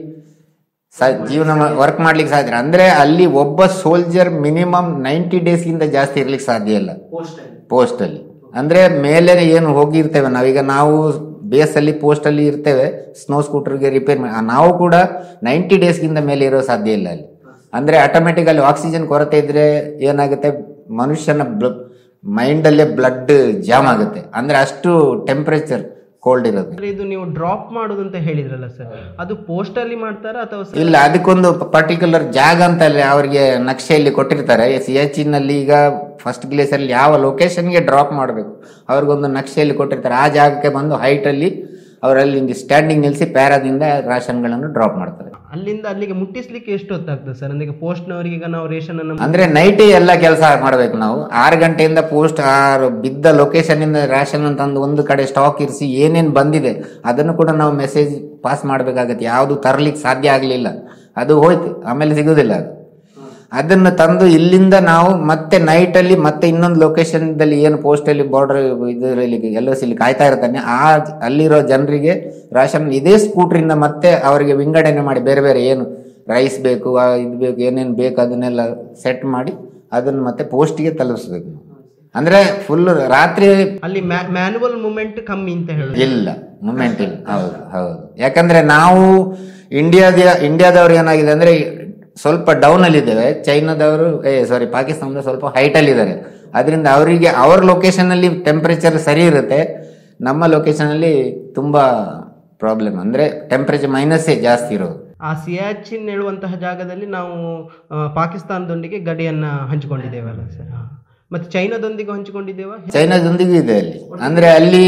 ಸ- ಜೀವನ ವರ್ಕ್ ಮಾಡ್ಲಿಕ್ಕೆ ಸಾಧ್ಯ ಅಂದ್ರೆ ಅಲ್ಲಿ ಒಬ್ಬ ಸೋಲ್ಜರ್ ಮಿನಿಮಮ್ ನೈಂಟಿ ಡೇಸ್ ಗಿಂತ ಜಾಸ್ತಿ ಇರ್ಲಿಕ್ಕೆ ಸಾಧ್ಯ ಇಲ್ಲ ಪೋಸ್ಟ್ ಅಲ್ಲಿ ಅಂದ್ರೆ ಮೇಲೆ ಏನು ಹೋಗಿರ್ತೇವೆ ನಾವೀಗ ನಾವು ಬೇಸ್ ಅಲ್ಲಿ ಪೋಸ್ಟ್ ಅಲ್ಲಿ ಇರ್ತೇವೆ ಸ್ನೋ ಸ್ಕೂಟರ್ಗೆ ರಿಪೇರ್ ನಾವು ಕೂಡ ನೈಂಟಿ ಡೇಸ್ ಗಿಂತ ಮೇಲೆ ಇರೋ ಸಾಧ್ಯ ಇಲ್ಲ ಅಲ್ಲಿ ಅಂದ್ರೆ ಆಟೋಮೆಟಿಕ್ ಅಲ್ಲಿ ಆಕ್ಸಿಜನ್ ಕೊರತೆ ಇದ್ರೆ ಏನಾಗುತ್ತೆ ಮನುಷ್ಯನ ಮೈಂಡ್ ಅಲ್ಲೇ ಬ್ಲಡ್ ಜಾಮ್ ಆಗುತ್ತೆ ಅಂದ್ರೆ ಅಷ್ಟು ಟೆಂಪರೇಚರ್ ಕೋಲ್ಡ್ ಇರೋದು ಅಂದ್ರೆ ಇದು ನೀವು ಡ್ರಾಪ್ ಮಾಡೋದು ಅಂತ ಹೇಳಿದ್ರಲ್ಲ ಸರ್ ಅದು ಪೋಸ್ಟ್ ಅಲ್ಲಿ ಮಾಡ್ತಾರಾ ಅಥವಾ ಸರ್ ಇಲ್ಲ ಅದಕ್ಕೊಂದು ಪರ್ಟಿಕ್ಯುಲರ್ ಜಾಗ ಅಂತ ಅಲ್ಲಿ ಅವರಿಗೆ ನಕ್ಷೆಯಲ್ಲಿ ಕೊಟ್ಟಿರ್ತಾರೆ ಸಿಯಾಚಿನ್ ನಲ್ಲಿ ಈಗ ಫಸ್ಟ್ ಗ್ಲೇಸ್ ಅಲ್ಲಿ ಯಾವ ಲೊಕೇಶನ್ಗೆ ಡ್ರಾಪ್ ಮಾಡಬೇಕು ಅವ್ರಿಗೊಂದು ನಕ್ಷೆಯಲ್ಲಿ ಕೊಟ್ಟಿರ್ತಾರೆ ಆ ಜಾಗಕ್ಕೆ ಬಂದು ಹೈಟ್ ಅಲ್ಲಿ ಅವರಲ್ಲಿ ಸ್ಟ್ಯಾಂಡಿಂಗ್ ನಿಲ್ಲಿಸಿ ಪ್ಯಾರಾದಿಂದ ರೇಷನ್ಗಳನ್ನು ಡ್ರಾಪ್ ಮಾಡ್ತಾರೆ ಅಲ್ಲಿಂದ ಅಲ್ಲಿಗೆ ಮುಟ್ಟಿಸ್ಲಿಕ್ಕೆ ಎಷ್ಟು ಹೊತ್ತಾಗ್ತದೆ ಸರ್ ಅಂದ್ರೆ ಪೋಸ್ಟ್ನವರಿಗೆ ಈಗ ನಾವು ರೇಷನ್ ಅನ್ನು ಅಂದ್ರೆ ನೈಟೇ ಎಲ್ಲ ಕೆಲಸ ಮಾಡ್ಬೇಕು ನಾವು ಆರು ಗಂಟೆಯಿಂದ ಪೋಸ್ಟ್ ಆರು ಬಿದ್ದ ಲೊಕೇಶನ್ ಇಂದ ರೇಷನ್ ತಂದು ಒಂದು ಕಡೆ ಸ್ಟಾಕ್ ಇರಿಸಿ ಏನೇನ್ ಬಂದಿದೆ ಅದನ್ನು ಕೂಡ ನಾವು ಮೆಸೇಜ್ ಪಾಸ್ ಮಾಡ್ಬೇಕಾಗತ್ತೆ ಯಾವುದು ತರ್ಲಿಕ್ಕೆ ಸಾಧ್ಯ ಆಗ್ಲಿಲ್ಲ ಅದು ಹೋಯ್ತು ಆಮೇಲೆ ಸಿಗುದಿಲ್ಲ ಅದು ಅದನ್ನು ತಂದು ಇಲ್ಲಿಂದ ನಾವು ಮತ್ತೆ ನೈಟ್ ಅಲ್ಲಿ ಮತ್ತೆ ಇನ್ನೊಂದು ಲೊಕೇಶನ್ ದಲ್ಲಿ ಏನು ಪೋಸ್ಟ್ ಅಲ್ಲಿ ಬಾರ್ಡರ್ ಇದರಲ್ಲಿ ಎಲ್ ಎಸ್ ಇಲ್ಲಿ ಕಾಯ್ತಾ ಇರ್ತಾನೆ ಆ ಅಲ್ಲಿರೋ ಜನರಿಗೆ ರಾಷನ್ ಇದೇ ಸ್ಕೂಟ್ರಿಂದ ಮತ್ತೆ ಅವರಿಗೆ ವಿಂಗಡಣೆ ಮಾಡಿ ಬೇರೆ ಬೇರೆ ಏನು ರೈಸ್ ಬೇಕು ಆ ಇದು ಬೇಕು ಏನೇನು ಬೇಕು ಅದನ್ನೆಲ್ಲ ಸೆಟ್ ಮಾಡಿ ಅದನ್ನು ಮತ್ತೆ ಪೋಸ್ಟ್ಗೆ ತಲುಪಿಸ್ಬೇಕು ನಾವು. ಅಂದ್ರೆ ಫುಲ್ ರಾತ್ರಿ ಅಲ್ಲಿ ಮ್ಯಾನುವಲ್ ಮೂಮೆಂಟ್ ಕಮ್ಮಿ ಅಂತ ಹೇಳುದು ಇಲ್ಲ ಮೂಮೆಂಟ್ ಇಲ್ಲ ಹೌದು ಹೌದು ಯಾಕಂದ್ರೆ ನಾವು ಇಂಡಿಯಾದ ಇಂಡಿಯಾದವ್ರು ಏನಾಗಿದೆ ಅಂದ್ರೆ ಸ್ವಲ್ಪ ಡೌನ್ ಅಲ್ಲಿ ಇದ್ದೇವೆ ಚೈನಾದವರು ಏ ಸಾರಿ ಪಾಕಿಸ್ತಾನದ ಸ್ವಲ್ಪ ಹೈಟ್ ಅಲ್ಲಿ ಇದ್ದಾರೆ ಅದರಿಂದ ಅವರಿಗೆ ಅವ್ರ ಲೊಕೇಶನ್ ಅಲ್ಲಿ ಟೆಂಪರೇಚರ್ ಸರಿ ಇರುತ್ತೆ ನಮ್ಮ ಲೊಕೇಶನ್ ಅಲ್ಲಿ ತುಂಬಾ ಪ್ರಾಬ್ಲಮ್ ಅಂದ್ರೆ ಟೆಂಪರೇಚರ್ ಮೈನಸ್ಸೇ ಜಾಸ್ತಿ ಇರೋದು ಆ ಸಿಯಾಚಿನ್ ಹೇಳುವಂತಹ ಜಾಗದಲ್ಲಿ ನಾವು ಆ, ಪಾಕಿಸ್ತಾನದೊಂದಿಗೆ ಗಡಿಯನ್ನ ಹಂಚಿಕೊಂಡಿದ್ದೇವಲ್ಲ ಸರ್ ಹಾ. ಮತ್ತೆ ಚೈನಾದೊಂದಿಗೆ ಹಂಚಿಕೊಂಡಿದ್ದೇವಾ ಚೈನಾದೊಂದಿಗೂ ಇದೆ ಅಲ್ಲಿ ಅಂದ್ರೆ ಅಲ್ಲಿ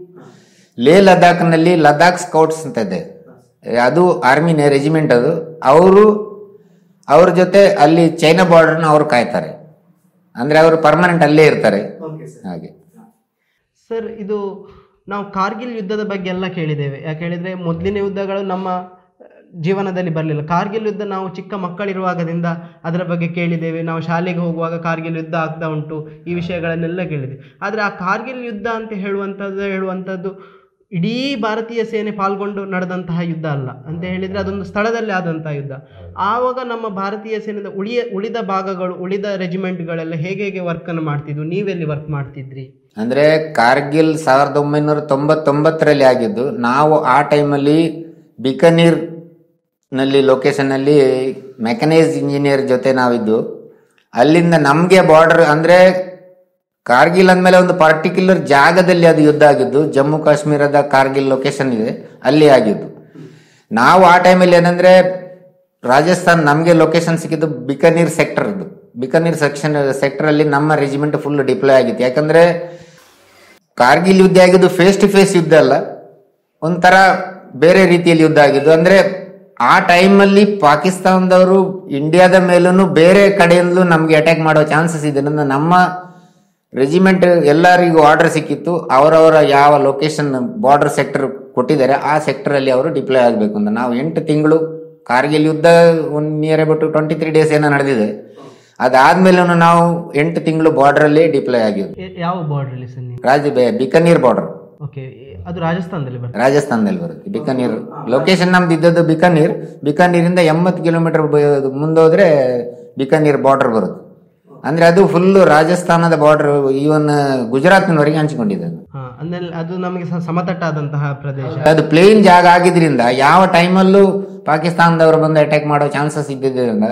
ಲೇ ಲದಾಖ್ನಲ್ಲಿ ಲದಾಖ್ ಸ್ಕೌಟ್ಸ್ ಅಂತ ಇದೆ ಅದು ಆರ್ಮಿನೇ ರೆಜಿಮೆಂಟ್ ಅದು ಅವರು ಅವ್ರ ಜೊತೆ ಅಲ್ಲಿ ಚೈನಾ ಬಾರ್ಡರ್ನ ಅವ್ರು ಕಾಯ್ತಾರೆ ಅಂದ್ರೆ ಅವರು ಪರ್ಮನೆಂಟ್ ಅಲ್ಲೇ ಇರ್ತಾರೆ ಹಾಗೆ ಸರ್ ಇದು ನಾವು ಕಾರ್ಗಿಲ್ ಯುದ್ಧದ ಬಗ್ಗೆ ಎಲ್ಲ ಕೇಳಿದ್ದೇವೆ ಯಾಕೆ ಹೇಳಿದರೆ ಮೊದಲಿನ ಯುದ್ಧಗಳು ನಮ್ಮ ಜೀವನದಲ್ಲಿ ಬರಲಿಲ್ಲ ಕಾರ್ಗಿಲ್ ಯುದ್ಧ ನಾವು ಚಿಕ್ಕ ಮಕ್ಕಳಿರುವಾಗದಿಂದ ಅದರ ಬಗ್ಗೆ ಕೇಳಿದ್ದೇವೆ ನಾವು ಶಾಲೆಗೆ ಹೋಗುವಾಗ ಕಾರ್ಗಿಲ್ ಯುದ್ಧ ಆಗ್ತಾ ಉಂಟು ಈ ವಿಷಯಗಳನ್ನೆಲ್ಲ ಕೇಳಿದ್ದೇವೆ ಆದರೆ ಆ ಕಾರ್ಗಿಲ್ ಯುದ್ಧ ಅಂತ ಹೇಳುವಂಥದ್ದು ಹೇಳುವಂಥದ್ದು ಇಡೀ ಭಾರತೀಯ ಸೇನೆ ಪಾಲ್ಗೊಂಡು ನಡೆದಂತಹ ಯುದ್ಧ ಅಲ್ಲ ಅಂತ ಹೇಳಿದರೆ ಅದೊಂದು ಸ್ಥಳದಲ್ಲಿ ಆದಂತಹ ಯುದ್ಧ ಆವಾಗ ನಮ್ಮ ಭಾರತೀಯ ಸೇನೆದ ಉಳಿಯ ಉಳಿದ ಭಾಗಗಳು ಉಳಿದ ರೆಜಿಮೆಂಟ್ಗಳೆಲ್ಲ ಹೇಗೆ ಹೇಗೆ ವರ್ಕನ್ನು ಮಾಡ್ತಿದ್ವು ನೀವೆಲ್ಲಿ ವರ್ಕ್ ಮಾಡ್ತಿದ್ರಿ ಅಂದ್ರೆ ಕಾರ್ಗಿಲ್ ಸಾವಿರದ ಒಂಬೈನೂರ ತೊಂಬತ್ತೊಂಬತ್ತರಲ್ಲಿ ಆಗಿದ್ದು ನಾವು ಆ ಟೈಮಲ್ಲಿ ಬಿಕನೀರ್ ನಲ್ಲಿ ಲೊಕೇಶನ್ ಅಲ್ಲಿ ಮೆಕನೈಸ್ ಇಂಜಿನಿಯರ್ ಜೊತೆ ನಾವಿದ್ದು ಅಲ್ಲಿಂದ ನಮ್ಗೆ ಬಾರ್ಡರ್ ಅಂದ್ರೆ ಕಾರ್ಗಿಲ್ ಅಂದಮೇಲೆ ಒಂದು ಪರ್ಟಿಕ್ಯುಲರ್ ಜಾಗದಲ್ಲಿ ಅದು ಯುದ್ಧ ಆಗಿದ್ದು ಜಮ್ಮು ಕಾಶ್ಮೀರದ ಕಾರ್ಗಿಲ್ ಲೊಕೇಶನ್ ಇದೆ ಅಲ್ಲಿ ಆಗಿದ್ದು ನಾವು ಆ ಟೈಮಲ್ಲಿ ಏನಂದ್ರೆ ರಾಜಸ್ಥಾನ್ ನಮಗೆ ಲೊಕೇಶನ್ ಸಿಕ್ಕಿದ್ದು ಬಿಕನೀರ್ ಸೆಕ್ಟರ್ ಇದು ಬಿಕನೀರ್ ಸೆಕ್ಷನ್ ಸೆಕ್ಟರ್ ಅಲ್ಲಿ ನಮ್ಮ ರೆಜಿಮೆಂಟ್ ಫುಲ್ ಡಿಪ್ಲಾಯ್ ಆಗಿತ್ತು ಯಾಕಂದ್ರೆ ಕಾರ್ಗಿಲ್ ಯುದ್ಧ ಆಗಿದ್ದು ಫೇಸ್ ಟು ಫೇಸ್ ಯುದ್ಧ ಅಲ್ಲ ಒಂಥರ ಬೇರೆ ರೀತಿಯಲ್ಲಿ ಯುದ್ಧ ಆಗಿದ್ದು ಅಂದ್ರೆ ಆ ಟೈಮಲ್ಲಿ ಪಾಕಿಸ್ತಾನದವರು ಇಂಡಿಯಾದ ಮೇಲೂ ಬೇರೆ ಕಡೆಯಿಂದಲೂ ನಮ್ಗೆ ಅಟ್ಯಾಕ್ ಮಾಡೋ ಚಾನ್ಸಸ್ ಇದೆ ನನ್ನ- ನಮ್ಮ ರೆಜಿಮೆಂಟ್ ಎಲ್ಲರಿಗೂ ಆರ್ಡರ್ ಸಿಕ್ಕಿತ್ತು ಅವರವರ ಯಾವ ಲೊಕೇಶನ್ ಬಾರ್ಡರ್ ಸೆಕ್ಟರ್ ಕೊಟ್ಟಿದ್ದಾರೆ ಆ ಸೆಕ್ಟರ್ ಅಲ್ಲಿ ಅವರು ಡಿಪ್ಲಾಯ್ ಆಗಬೇಕು ಅಂತ ನಾವು ಎಂಟು ತಿಂಗಳು ಕಾರ್ಗಿಲ್ ಯುದ್ಧ one near about twenty three days ಏನೋ ನಡೆದಿದೆ ಅದಾದ್ಮೇಲೆ ನಾವು ಎಂಟು ತಿಂಗಳು ಬಾರ್ಡರ್ ಅಲ್ಲಿ ಡಿಪ್ಲಾಯ್ ಆಗಿದ್ದು ಎ- ಯಾವ ಬಾರ್ಡ್ರಲ್ಲಿ ಸರ್ ನೀವು ರಾಜ ಬೆ- ಬಿಕನೀರ್ ಬಾರ್ಡರ್ ಓಕೆ ಅದು ರಾಜಸ್ಥಾನದಲ್ಲಿ ಬರ್ತದೆ ರಾಜಸ್ಥಾನದಲ್ಲಿ ಬರುತ್ತೆ ಬಿಕನೀರ್ ಲೊಕೇಶನ್ ನಮ್ದು ಇದ್ದದ್ದು ಬಿಕನೀರ್ ಬಿಕನೀರಿಂದ ಎಂಬತ್ತು ಕಿಲೋಮೀಟರ್ ಮುಂದೋದ್ರೆ ಬಿಕನೀರ್ ಬಾರ್ಡರ್ ಬರುತ್ತೆ ಅಂದ್ರೆ ಅದು ಫುಲ್ ರಾಜಸ್ಥಾನದ ಬಾರ್ಡರ್ ಈವನ್ ಗುಜರಾತ್ನವರೆಗೆ ಹಂಚಿಕೊಂಡಿದೆ ಅದು. ಹಾ ಅಂದ್ರೆ ಅದು ನಮಗೆ ಸ- ಸಮತಟ್ಟಾದಂತಹ ಪ್ರದೇಶ ಅದು ಪ್ಲೇನ್ ಜಾಗ ಆಗಿದ್ರಿಂದ ಯಾವ ಟೈಮಲ್ಲೂ ಪಾಕಿಸ್ತಾನದವರು ಬಂದು ಅಟ್ಯಾಕ್ ಮಾಡೋ ಚಾನ್ಸಸ್ ಇದ್ದಿದ್ದರಿಂದ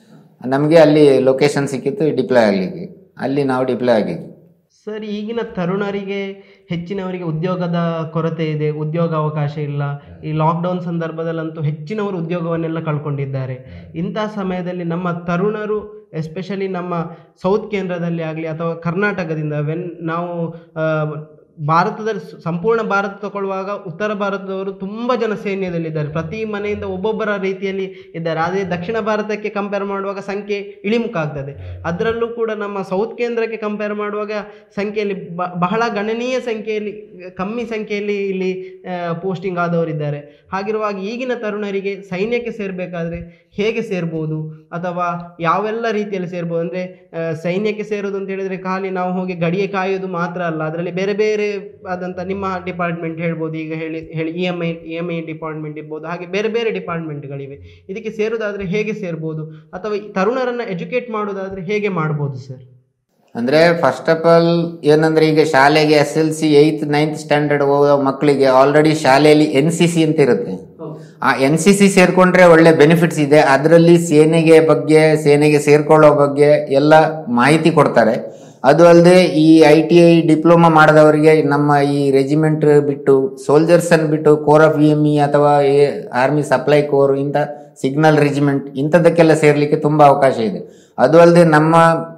ನಮಗೆ ಅಲ್ಲಿ ಲೊಕೇಶನ್ ಸಿಕ್ಕಿತ್ತು ಡಿಪ್ಲಾಯ್ ಆಗ್ಲಿಕ್ಕೆ ಅಲ್ಲಿ ನಾವು ಡಿಪ್ಲಾಯ್ ಆಗಿದ್ವಿ ಸರ್ ಈಗಿನ ತರುಣರಿಗೆ ಹೆಚ್ಚಿನವರಿಗೆ ಉದ್ಯೋಗದ ಕೊರತೆ ಇದೆ ಉದ್ಯೋಗ ಅವಕಾಶ ಇಲ್ಲ ಈ ಲಾಕ್ಡೌನ್ ಸಂದರ್ಭದಲ್ಲಂತೂ ಹೆಚ್ಚಿನವರು ಉದ್ಯೋಗವನ್ನೆಲ್ಲ ಕಳ್ಕೊಂಡಿದ್ದಾರೆ ಇಂಥ ಸಮಯದಲ್ಲಿ ನಮ್ಮ ತರುಣರು ಎಸ್ಪೆಷಲಿ ನಮ್ಮ ಸೌತ್ ಕೇಂದ್ರದಲ್ಲಿ ಆಗಲಿ ಅಥವಾ ಕರ್ನಾಟಕದಿಂದ ವೆನ್ ನಾವು ಆ, ಭಾರತದಲ್ಲಿ ಸ- ಸಂಪೂರ್ಣ ಭಾರತ ತಗೊಳ್ಳುವಾಗ ಉತ್ತರ ಭಾರತದವರು ತುಂಬ ಜನ ಸೈನ್ಯದಲ್ಲಿದ್ದಾರೆ ಪ್ರತಿ ಮನೆಯಿಂದ ಒಬ್ಬೊಬ್ಬರ ರೀತಿಯಲ್ಲಿ ಇದ್ದಾರೆ ಅದೇ ದಕ್ಷಿಣ ಭಾರತಕ್ಕೆ ಕಂಪೇರ್ ಮಾಡುವಾಗ ಸಂಖ್ಯೆ ಇಳಿಮುಖ ಆಗ್ತದೆ ಅದರಲ್ಲೂ ಕೂಡ ನಮ್ಮ ಸೌತ್ ಕೇಂದ್ರಕ್ಕೆ ಕಂಪೇರ್ ಮಾಡುವಾಗ ಸಂಖ್ಯೆಯಲ್ಲಿ ಬ- ಬಹಳ ಗಣನೀಯ ಸಂಖ್ಯೆಯಲ್ಲಿ ಕಮ್ಮಿ ಸಂಖ್ಯೆಯಲ್ಲಿ ಇಲ್ಲಿ ಪೋಸ್ಟಿಂಗ್ ಆದವರಿದ್ದಾರೆ ಹಾಗಿರುವಾಗ ಈಗಿನ ತರುಣರಿಗೆ ಸೈನ್ಯಕ್ಕೆ ಸೇರಬೇಕಾದ್ರೆ ಹೇಗೆ ಸೇರ್ಬೋದು ಅಥವಾ ಯಾವೆಲ್ಲ ರೀತಿಯಲ್ಲಿ ಸೇರ್ಬೋದು ಅಂದರೆ ಸೈನ್ಯಕ್ಕೆ ಸೇರೋದು ಅಂತ ಹೇಳಿದರೆ ಖಾಲಿ ನಾವು ಹೋಗಿ ಗಡಿಗೆ ಕಾಯೋದು ಮಾತ್ರ ಅಲ್ಲ ಅದರಲ್ಲಿ ಬೇರೆ ಬೇರೆ ಆದಂಥ ನಿಮ್ಮ ಡಿಪಾರ್ಟ್ಮೆಂಟ್ ಹೇಳ್ಬೋದು ಈಗ ಹೇಳಿ ಹೇಳಿ E M I E M I department ಇರ್ಬೋದು ಹಾಗೆ ಬೇರೆ ಬೇರೆ ಡಿಪಾರ್ಟ್ಮೆಂಟ್ಗಳಿವೆ ಇದಕ್ಕೆ ಸೇರೋದಾದರೆ ಹೇಗೆ ಸೇರ್ಬೋದು ಅಥವಾ ಈ ತರುಣರನ್ನು ಎಜುಕೇಟ್ ಮಾಡೋದಾದರೆ ಹೇಗೆ ಮಾಡ್ಬೋದು ಸರ್ ಅಂದ್ರೆ ಫಸ್ಟ್ ಆಫ್ ಆಲ್ ಏನಂದ್ರೆ ಈಗ ಶಾಲೆಗೆ S L C eighth ninth standard ಓದೋ ಮಕ್ಕಳಿಗೆ ಆಲ್ರೆಡಿ ಶಾಲೆಯಲ್ಲಿ ಎನ್ ಸಿ ಸಿ ಅಂತ ಇರುತ್ತೆ ಆ ಎನ್ ಸಿ ಸಿ ಸೇರ್ಕೊಂಡ್ರೆ ಒಳ್ಳೆ ಬೆನಿಫಿಟ್ಸ್ ಇದೆ ಅದರಲ್ಲಿ ಸೇನೆಗೆ ಬಗ್ಗೆ ಸೇನೆಗೆ ಸೇರ್ಕೊಳ್ಳೋ ಬಗ್ಗೆ ಎಲ್ಲ ಮಾಹಿತಿ ಕೊಡ್ತಾರೆ ಅದು ಅಲ್ಲದೆ ಈ ಐ ಟಿ ಐ ಡಿಪ್ಲೊಮಾ ಮಾಡಿದವರಿಗೆ ನಮ್ಮ ಈ ರೆಜಿಮೆಂಟ್ ಬಿಟ್ಟು ಸೋಲ್ಜರ್ಸ್ ಅನ್ನು ಬಿಟ್ಟು ಕೋರ್ ಆಫ್ ಎಮ್ ಇ ಅಥವಾ ಆರ್ಮಿ ಸಪ್ಲೈ ಕೋರ್ ಇಂಥ ಸಿಗ್ನಲ್ ರೆಜಿಮೆಂಟ್ ಇಂಥದಕ್ಕೆಲ್ಲ ಸೇರ್ಲಿಕ್ಕೆ ತುಂಬಾ ಅವಕಾಶ ಇದೆ ಅದು ಅಲ್ಲದೆ ನಮ್ಮ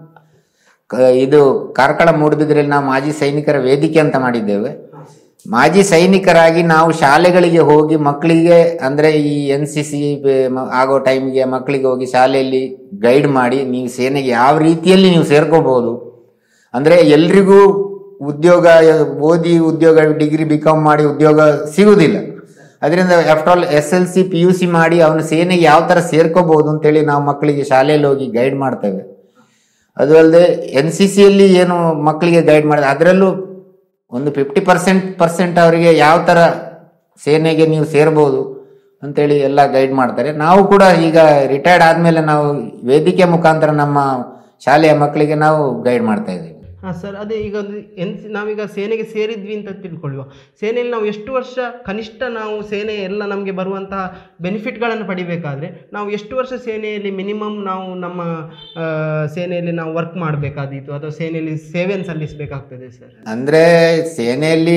ಕ- ಇದು ಕಾರ್ಕಳ ಮೂಡಬಿದ್ರಲ್ಲಿ ನಾವು ಮಾಜಿ ಸೈನಿಕರ ವೇದಿಕೆ ಅಂತ ಮಾಡಿದ್ದೇವೆ ಮಾಜಿ ಸೈನಿಕರಾಗಿ ನಾವು ಶಾಲೆಗಳಿಗೆ ಹೋಗಿ ಮಕ್ಕಳಿಗೆ ಅಂದ್ರೆ ಈ ಎನ್ ಸಿ ಸಿ ಆಗೋ ಟೈಮ್ಗೆ ಮಕ್ಕಳಿಗೆ ಹೋಗಿ ಶಾಲೆಯಲ್ಲಿ ಗೈಡ್ ಮಾಡಿ ನೀವು ಸೇನೆಗೆ ಯಾವ ರೀತಿಯಲ್ಲಿ ನೀವು ಸೇರ್ಕೋಬಹುದು ಅಂದ್ರೆ ಎಲ್ರಿಗೂ ಉದ್ಯೋಗ ಓದಿ ಉದ್ಯೋಗ ಡಿಗ್ರಿ ಬಿ ಕಾಮ್ ಮಾಡಿ ಉದ್ಯೋಗ ಸಿಗುವುದಿಲ್ಲ ಅದರಿಂದ after all S L C P U C ಮಾಡಿ ಅವನು ಸೇನೆಗೆ ಯಾವ ತರ ಸೇರ್ಕೋಬಹುದು ಅಂತೇಳಿ ನಾವು ಮಕ್ಕಳಿಗೆ ಶಾಲೆಯಲ್ಲಿ ಹೋಗಿ ಗೈಡ್ ಮಾಡ್ತೇವೆ ಅದು ಅಲ್ಲದೆ ಎನ್ ಸಿ ಸಿಯಲ್ಲಿ ಏನು ಮಕ್ಕಳಿಗೆ ಗೈಡ್ ಮಾಡಿದ್ರೆ ಅದರಲ್ಲೂ ಒಂದು ಫಿಫ್ಟಿ ಪರ್ಸೆಂಟ್ ಪರ್ಸೆಂಟ್ ಅವರಿಗೆ ಯಾವ ಥರ ಸೇನೆಗೆ ನೀವು ಸೇರ್ಬೋದು ಅಂತೇಳಿ ಎಲ್ಲ ಗೈಡ್ ಮಾಡ್ತಾರೆ ನಾವು ಕೂಡ ಈಗ ರಿಟೈರ್ಡ್ ಆದಮೇಲೆ ನಾವು ವೇದಿಕೆ ಮುಖಾಂತರ ನಮ್ಮ ಶಾಲೆಯ ಮಕ್ಕಳಿಗೆ ನಾವು ಗೈಡ್ ಮಾಡ್ತಾ ಇದ್ದೀವಿ ಹಾಂ ಸರ್ ಅದೇ ಈಗ ಒಂದು ಎನ್ ನಾವೀಗ ಸೇನೆಗೆ ಸೇರಿದ್ವಿ ಅಂತ ತಿಳ್ಕೊಳ್ಳುವ ಸೇನೆಯಲ್ಲಿ ನಾವು ಎಷ್ಟು ವರ್ಷ ಕನಿಷ್ಠ ನಾವು ಸೇನೆ ಎಲ್ಲ ನಮಗೆ ಬರುವಂತಹ ಬೆನಿಫಿಟ್ಗಳನ್ನು ಪಡಿಬೇಕಾದ್ರೆ ನಾವು ಎಷ್ಟು ವರ್ಷ ಸೇನೆಯಲ್ಲಿ ಮಿನಿಮಮ್ ನಾವು ನಮ್ಮ ಆ, ಸೇನೆಯಲ್ಲಿ ನಾವು ವರ್ಕ್ ಮಾಡಬೇಕಾದೀತು ಅಥವಾ ಸೇನೆಯಲ್ಲಿ ಸೇವೆಯನ್ನು ಸಲ್ಲಿಸಬೇಕಾಗ್ತದೆ ಸರ್ ಅಂದ್ರೆ ಸೇನೆಯಲ್ಲಿ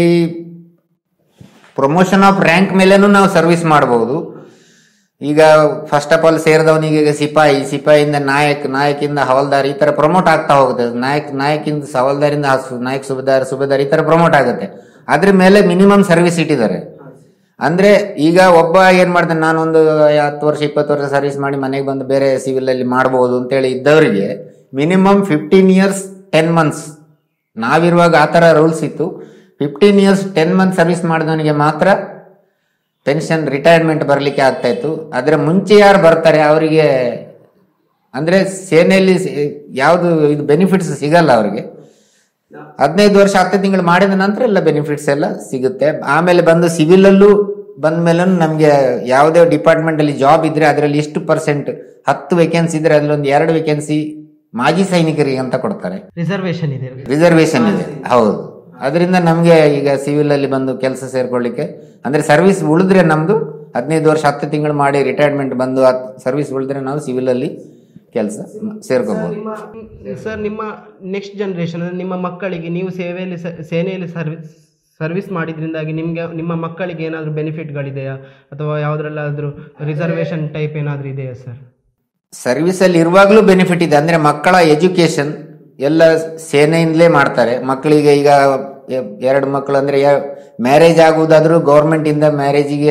ಪ್ರಮೋಷನ್ ಆಫ್ ರ್ಯಾಂಕ್ ಮೇಲೇನು ನಾವು ಸರ್ವಿಸ್ ಮಾಡಬಹುದು ಈಗ ಫಸ್ಟ್ ಆಫ್ ಆಲ್ ಸೇರಿದವನಿಗೆ ಈಗ ಸಿಪಾಯಿ ಸಿಪಾಯಿಯಿಂದ ನಾಯಕ್ ನಾಯಕಿಂದ ಹವಲ್ದಾರ್ ಈ ತರ ಪ್ರಮೋಟ್ ಆಗ್ತಾ ಹೋಗುತ್ತೆ ನಾಯಕ್ ನಾಯಕಿಂದ ಹವಲ್ದಾರಿಂದ ಹಸು- ನಾಯಕ್ ಸುಬೇದಾರ್ ಸುಬೇದಾರ್ ಈ ತರ ಪ್ರಮೋಟ್ ಆಗುತ್ತೆ ಅದ್ರ ಮೇಲೆ ಮಿನಿಮಮ್ ಸರ್ವಿಸ್ ಇಟ್ಟಿದ್ದಾರೆ ಅಂದ್ರೆ ಈಗ ಒಬ್ಬ ಏನ್ ಮಾಡ್ತಾನೆ ನಾನೊಂದು ಹತ್ತು ವರ್ಷ ಇಪ್ಪತ್ತು ವರ್ಷ ಸರ್ವಿಸ್ ಮಾಡಿ ಮನೆಗೆ ಬಂದು ಬೇರೆ ಸಿವಿಲ್ ಅಲ್ಲಿ ಮಾಡಬಹುದು ಅಂತೇಳಿ ಇದ್ದವರಿಗೆ minimum fifteen years ten months ನಾವಿರುವಾಗ ಆ ತರ ರೂಲ್ಸ್ ಇತ್ತು fifteen years ten month service ಮಾಡಿದವನಿಗೆ ಮಾತ್ರ ಪೆನ್ಷನ್ ರಿಟೈರ್ಮೆಂಟ್ ಬರಲಿಕ್ಕೆ ಆಗ್ತಾ ಇತ್ತು ಅದರ ಮುಂಚೆ ಯಾರು ಬರ್ತಾರೆ ಅವರಿಗೆ ಅಂದರೆ ಸೇನೆಯಲ್ಲಿ ಯಾವುದು ಇದು ಬೆನಿಫಿಟ್ಸ್ ಸಿಗಲ್ಲ ಅವರಿಗೆ ಹದಿನೈದು ವರ್ಷ ಹತ್ತು ತಿಂಗಳು ಮಾಡಿದ ನಂತರ ಎಲ್ಲ ಬೆನಿಫಿಟ್ಸ್ ಎಲ್ಲ ಸಿಗುತ್ತೆ ಆಮೇಲೆ ಬಂದು ಸಿವಿಲಲ್ಲೂ ಬಂದ ಮೇಲೆ ನಮಗೆ ಯಾವುದೇ ಡಿಪಾರ್ಟ್ಮೆಂಟ್ ಅಲ್ಲಿ ಜಾಬ್ ಇದ್ರೆ ಅದರಲ್ಲಿ ಎಷ್ಟು ಪರ್ಸೆಂಟ್ ಹತ್ತು ವೇಕೆನ್ಸಿ ಇದ್ರೆ ಅದರಲ್ಲಿ ಒಂದು ಎರಡು ವೇಕೆನ್ಸಿ ಮಾಜಿ ಸೈನಿಕರಿಗೆ ಅಂತ ಕೊಡ್ತಾರೆ ರಿಸರ್ವೇಶನ್ ಇದೆ ರಿಸರ್ವೇಶನ್ ಇದೆ ಹೌದು ಅದರಿಂದ ನಮಗೆ ಈಗ ಸಿವಿಲ್ ಅಲ್ಲಿ ಬಂದು ಕೆಲಸ ಸೇರ್ಕೊಳ್ಳಿಕ್ಕೆ ಅಂದ್ರೆ ಸರ್ವಿಸ್ ಉಳಿದ್ರೆ ನಮ್ದು ಹದಿನೈದು ವರ್ಷ ಹತ್ತು ತಿಂಗಳು ಮಾಡಿ ರಿಟೈರ್ಮೆಂಟ್ ಬಂದು ಸರ್ವಿಸ್ ಉಳಿದ್ರೆ ನಾವು ಸಿವಿಲ್ ಅಲ್ಲಿ ಕೆಲಸ ಸೇರ್ಕೋಬಹುದು ನಿಮ್ಮ ಸರ್ ನಿಮ್ಮ ನೆಕ್ಸ್ಟ್ ಜನರೇಷನ್ ಅಂದರೆ ನಿಮ್ಮ ಮಕ್ಕಳಿಗೆ ನೀವು ಸೇವೆಯಲ್ಲಿ ಸ- ಸೇನೆಯಲ್ಲಿ ಸರ್ವಿಸ್ ಸರ್ವಿಸ್ ಮಾಡಿದ್ರಿಂದಾಗಿ ನಿಮಗೆ ನಿಮ್ಮ ಮಕ್ಕಳಿಗೆ ಏನಾದರೂ ಬೆನಿಫಿಟ್ಗಳಿದೆಯಾ ಅಥವಾ ಯಾವುದ್ರಲ್ಲಾದರೂ ರಿಸರ್ವೇಷನ್ ಟೈಪ್ ಏನಾದರೂ ಇದೆಯಾ ಸರ್ ಸರ್ವಿಸ್ ಅಲ್ಲಿ ಇರುವಾಗಲೂ ಬೆನಿಫಿಟ್ ಇದೆ ಅಂದ್ರೆ ಮಕ್ಕಳ ಎಜುಕೇಶನ್ ಎಲ್ಲ ಸೇನೆಯಿಂದಲೇ ಮಾಡ್ತಾರೆ ಮಕ್ಕಳಿಗೆ ಈಗ ಎ- ಎರಡು ಮಕ್ಕಳು ಅಂದ್ರೆ ಮ್ಯಾರೇಜ್ ಆಗುವುದಾದ್ರೂ ಗೌರ್ಮೆಂಟ್ ಇಂದ ಮ್ಯಾರೇಜಿಗೆ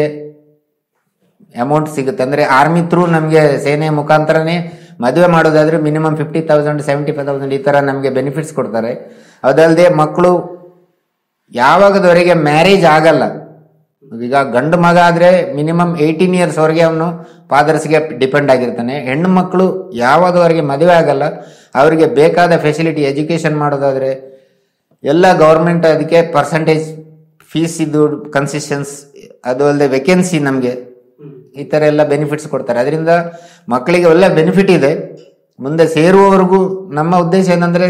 ಅಮೌಂಟ್ ಸಿಗುತ್ತೆ ಅಂದ್ರೆ ಆರ್ಮಿ ಥ್ರೂ ನಮಗೆ ಸೇನೆ ಮುಖಾಂತರನೇ ಮದುವೆ ಮಾಡೋದಾದ್ರೆ minimum fifty thousand seventy five thousand ಈ ತರ ನಮಗೆ ಬೆನಿಫಿಟ್ಸ್ ಕೊಡ್ತಾರೆ ಅದಲ್ಲದೆ ಮಕ್ಕಳು ಯಾವಾಗದವರೆಗೆ ಮ್ಯಾರೇಜ್ ಆಗಲ್ಲ ಈಗ ಗಂಡು ಮಗ ಆದ್ರೆ ಮಿನಿಮಮ್ ಏಯ್ಟೀನ್ ಇಯರ್ಸ್ ವರೆಗೆ ಅವನು ಫಾದರ್ಸ್ಗೆ ಡಿಪೆಂಡ್ ಆಗಿರ್ತಾನೆ ಹೆಣ್ಣು ಮಕ್ಕಳು ಯಾವಾಗವರೆಗೆ ಮದುವೆ ಆಗಲ್ಲ ಅವರಿಗೆ ಬೇಕಾದ ಫೆಸಿಲಿಟಿ ಎಜುಕೇಶನ್ ಮಾಡೋದಾದ್ರೆ ಎಲ್ಲ ಗೌರ್ಮೆಂಟ್ ಅದಕ್ಕೆ ಪರ್ಸಂಟೇಜ್ ಫೀಸ್ ಇದು ಕನ್ಸೆಷನ್ಸ್ ಅದು ಅಲ್ಲದೆ ವೇಕೆನ್ಸಿ ನಮಗೆ ಈ ತರ ಎಲ್ಲ ಬೆನಿಫಿಟ್ಸ್ ಕೊಡ್ತಾರೆ ಅದರಿಂದ ಮಕ್ಕಳಿಗೆ ಒಳ್ಳೆ ಬೆನಿಫಿಟ್ ಇದೆ ಮುಂದೆ ಸೇರುವವರೆಗೂ ನಮ್ಮ ಉದ್ದೇಶ ಏನಂದ್ರೆ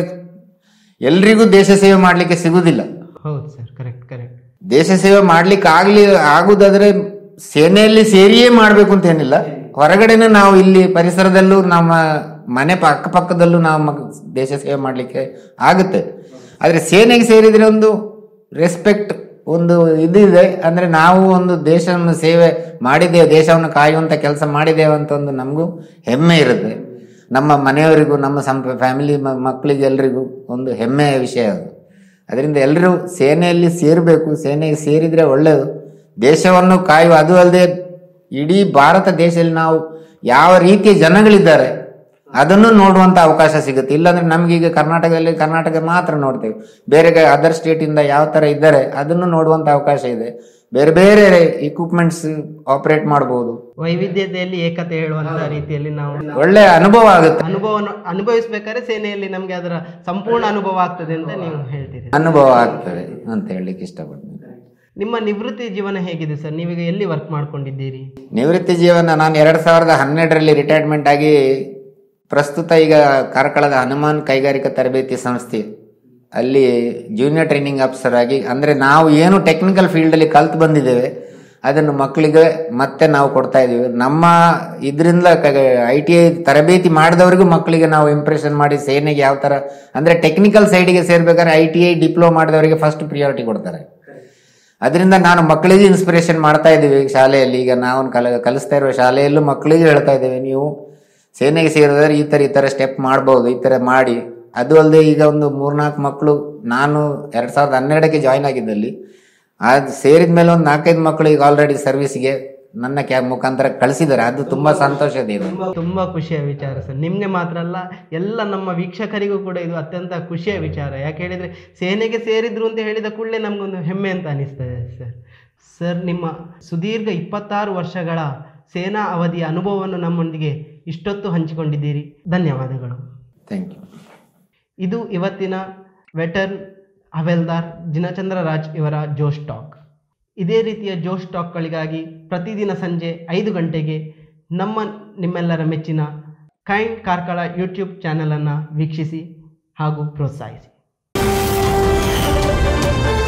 ಎಲ್ರಿಗೂ ದೇಶ ಸೇವೆ ಮಾಡಲಿಕ್ಕೆ ಸಿಗುವುದಿಲ್ಲ ಹೌದು ಸರ್ ಕರೆಕ್ಟ್ ಕರೆಕ್ಟ್ ದೇಶ ಸೇವೆ ಮಾಡ್ಲಿಕ್ಕೆ ಆಗ್ಲಿ ಆಗುದಾದ್ರೆ ಸೇನೆಯಲ್ಲಿ ಸೇರಿಯೇ ಮಾಡ್ಬೇಕು ಅಂತ ಏನಿಲ್ಲ ಹೊರಗಡೆನೂ ನಾವು ಇಲ್ಲಿ ಪರಿಸರದಲ್ಲೂ ನಮ್ಮ ಮನೆ ಪ- ಅಕ್ಕಪಕ್ಕದಲ್ಲೂ ನಾವು ಮಕ್- ದೇಶ ಸೇವೆ ಮಾಡ್ಲಿಕ್ಕೆ ಆಗುತ್ತೆ ಆದ್ರೆ ಸೇನೆಗೆ ಸೇರಿದ್ರೆ ಒಂದು ರೆಸ್ಪೆಕ್ಟ್ ಒಂದು ಇದಿದೆ ಅಂದ್ರೆ ನಾವು ಒಂದು ದೇಶವನ್ನು ಸೇವೆ ಮಾಡಿದ್ದೇವೆ ದೇಶವನ್ನು ಕಾಯುವಂತ ಕೆಲಸ ಮಾಡಿದ್ದೇವೆ ಅಂತ ಒಂದು ನಮಗೂ ಹೆಮ್ಮೆ ಇರುತ್ತೆ ನಮ್ಮ ಮನೆಯವರಿಗೂ ನಮ್ಮ ಸಂಪ ಫ್ಯಾಮಿಲಿ ಮಕ್ಕಳಿಗೆ ಎಲ್ರಿಗೂ ಒಂದು ಹೆಮ್ಮೆಯ ವಿಷಯ ಅದು ಅದರಿಂದ ಎಲ್ಲರೂ ಸೇನೆಯಲ್ಲಿ ಸೇರಬೇಕು ಸೇನೆಗೆ ಸೇರಿದ್ರೆ ಒಳ್ಳೆಯದು ದೇಶವನ್ನು ಕಾಯುವ ಅದು ಅಲ್ಲದೆ ಇಡೀ ಭಾರತ ದೇಶದಲ್ಲಿ ನಾವು ಯಾವ ರೀತಿಯ ಜನಗಳಿದ್ದಾರೆ ಅದನ್ನು ನೋಡುವಂತ ಅವಕಾಶ ಸಿಗುತ್ತೆ ಇಲ್ಲಾಂದ್ರೆ ನಮ್ಗೀಗ ಕರ್ನಾಟಕದಲ್ಲಿ ಕರ್ನಾಟಕ ಮಾತ್ರ ನೋಡ್ತೇವೆ ಬೇರೆ ಅದರ್ ಸ್ಟೇಟ್ ಇಂದ ಯಾವ ತರ ಇದ್ದಾರೆ ಅದನ್ನು ನೋಡುವಂತ ಅವಕಾಶ ಇದೆ ಬೇರೆ ಬೇರೆ ಇಕ್ವಿಪ್ಮೆಂಟ್ಸ್ ಆಪರೇಟ್ ಮಾಡಬಹುದು ವೈವಿಧ್ಯತೆಯಲ್ಲಿ ಏಕತೆ ಹೇಳುವಂತ ರೀತಿಯಲ್ಲಿ ನಾವು ಒಳ್ಳೆ ಅನುಭವ ಆಗುತ್ತೆ ಅನುಭವವನ್ನು ಅನುಭವಿಸ್ಬೇಕಾದ್ರೆ ಸೇನೆಯಲ್ಲಿ ನಮಗೆ ಅದರ ಸಂಪೂರ್ಣ ಅನುಭವ ಆಗ್ತದೆ ಅಂತ ನೀವು ಹೇಳ್ತೀರಿ ಅನುಭವ ಆಗ್ತದೆ ಅಂತ ಹೇಳಲಿಕ್ಕೆ ಇಷ್ಟಪಡ್ತೀನಿ ನಿಮ್ಮ ನಿವೃತ್ತಿ ಜೀವನ ಹೇಗಿದೆ ಸರ್ ನೀವೀಗ ಎಲ್ಲಿ ವರ್ಕ್ ಮಾಡ್ಕೊಂಡಿದ್ದೀರಿ ನಿವೃತ್ತಿ ಜೀವನ ನಾನು ಎರಡ್ ಸಾವಿರದ ಹನ್ನೆರಡರಲ್ಲಿ ರಿಟೈರ್ಮೆಂಟ್ ಆಗಿ ಪ್ರಸ್ತುತ ಈಗ ಕಾರ್ಕಳದ ಹನುಮಾನ್ ಕೈಗಾರಿಕಾ ತರಬೇತಿ ಸಂಸ್ಥೆ ಅಲ್ಲಿ ಜೂನಿಯರ್ ಟ್ರೈನಿಂಗ್ ಆಫೀಸರ್ ಆಗಿ ಅಂದ್ರೆ ನಾವು ಏನು ಟೆಕ್ನಿಕಲ್ ಫೀಲ್ಡ್ ಅಲ್ಲಿ ಕಲ್ತು ಬಂದಿದ್ದೇವೆ ಅದನ್ನು ಮಕ್ಕಳಿಗೆ ಮತ್ತೆ ನಾವು ಕೊಡ್ತಾ ಇದೀವಿ ನಮ್ಮ ಇದರಿಂದ ಐ ಟಿ ಐ ತರಬೇತಿ ಮಾಡಿದವರಿಗೂ ಮಕ್ಕಳಿಗೆ ನಾವು ಇಂಪ್ರೆಷನ್ ಮಾಡಿ ಸೇನೆಗೆ ಯಾವ ತರ ಅಂದ್ರೆ ಟೆಕ್ನಿಕಲ್ ಸೈಡ್ಗೆ ಸೇರ್ಬೇಕಾದ್ರೆ ಐ ಟಿ ಐ ಡಿಪ್ಲೊಮಾ ಮಾಡಿದವರಿಗೆ ಫಸ್ಟ್ ಪ್ರಿಯಾರಿಟಿ ಕೊಡ್ತಾರೆ ಅದರಿಂದ ನಾನು ಮಕ್ಕಳಿಗೆ ಇನ್ಸ್ಪಿರೇಷನ್ ಮಾಡ್ತಾ ಇದ್ದೀವಿ ಶಾಲೆಯಲ್ಲಿ ಈಗ ನಾವು ಕಲ ಕಲಿಸ್ತಾ ಇರುವ ಶಾಲೆಯಲ್ಲೂ ಮಕ್ಕಳಿಗೆ ಹೇಳ್ತಾ ಇದ್ದೇವೆ ನೀವು ಸೇನೆಗೆ ಸೇರಿದ್ರೆ ಈ ತರ ಈ ತರ ಸ್ಟೆಪ್ ಮಾಡ್ಬೋದು ಈ ತರ ಮಾಡಿ ಅದು ಅಲ್ಲದೆ ಈಗ ಒಂದು ಮೂರ್ನಾಲ್ಕು ಮಕ್ಕಳು ನಾನು ಎರಡ್ ಸಾವಿರದ ಹನ್ನೆರಡಕ್ಕೆ ಜಾಯ್ನ್ ಆಗಿದ್ದಲ್ಲಿ ಅದು ಸೇರಿದ ಮೇಲೆ ಒಂದು ನಾಲ್ಕೈದು ಮಕ್ಕಳು ಈಗ ಆಲ್ರೆಡಿ ಸರ್ವಿಸ್ಗೆ ನನ್ನ ಕ್ಯಾಬ್ ಮುಖಾಂತರ ಕಳಿಸಿದ್ದಾರೆ ಅದು ತುಂಬಾ ಸಂತೋಷದ ಇದೆ ತುಂಬಾ ಖುಷಿಯ ವಿಚಾರ ಸರ್ ನಿಮ್ಗೆ ಮಾತ್ರ ಅಲ್ಲ ಎಲ್ಲ ನಮ್ಮ ವೀಕ್ಷಕರಿಗೂ ಕೂಡ ಇದು ಅತ್ಯಂತ ಖುಷಿಯ ವಿಚಾರ ಯಾಕೆ ಹೇಳಿದ್ರೆ ಸೇನೆಗೆ ಸೇರಿದ್ರು ಅಂತ ಹೇಳಿದ ಕೂಡಲೇ ನಮಗೊಂದು ಹೆಮ್ಮೆ ಅಂತ ಅನಿಸ್ತದೆ ಸರ್ ಸರ್ ನಿಮ್ಮ ಸುದೀರ್ಘ ಇಪ್ಪತ್ತಾರು ವರ್ಷಗಳ ಸೇನಾ ಅವಧಿಯ ಅನುಭವವನ್ನು ನಮ್ಮೊಂದಿಗೆ ಇಷ್ಟೊತ್ತು ಹಂಚಿಕೊಂಡಿದ್ದೀರಿ ಧನ್ಯವಾದಗಳು ಥ್ಯಾಂಕ್ ಯು ಇದು ಇವತ್ತಿನ ವೆಟರ್ನ್ ಹವೆಲ್ದಾರ್ ಜಿನಚಂದ್ರ ರಾಜ್ ಇವರ ಜೋಶ್ ಟಾಕ್ ಇದೇ ರೀತಿಯ ಜೋಶ್ ಟಾಕ್ಗಳಿಗಾಗಿ ಪ್ರತಿದಿನ ಸಂಜೆ ಐದು ಗಂಟೆಗೆ ನಮ್ಮ ನಿಮ್ಮೆಲ್ಲರ ಮೆಚ್ಚಿನ ಕೈಂಡ್ ಕಾರ್ಕಳ ಯೂಟ್ಯೂಬ್ ಚಾನಲನ್ನು ವೀಕ್ಷಿಸಿ ಹಾಗೂ ಪ್ರೋತ್ಸಾಹಿಸಿ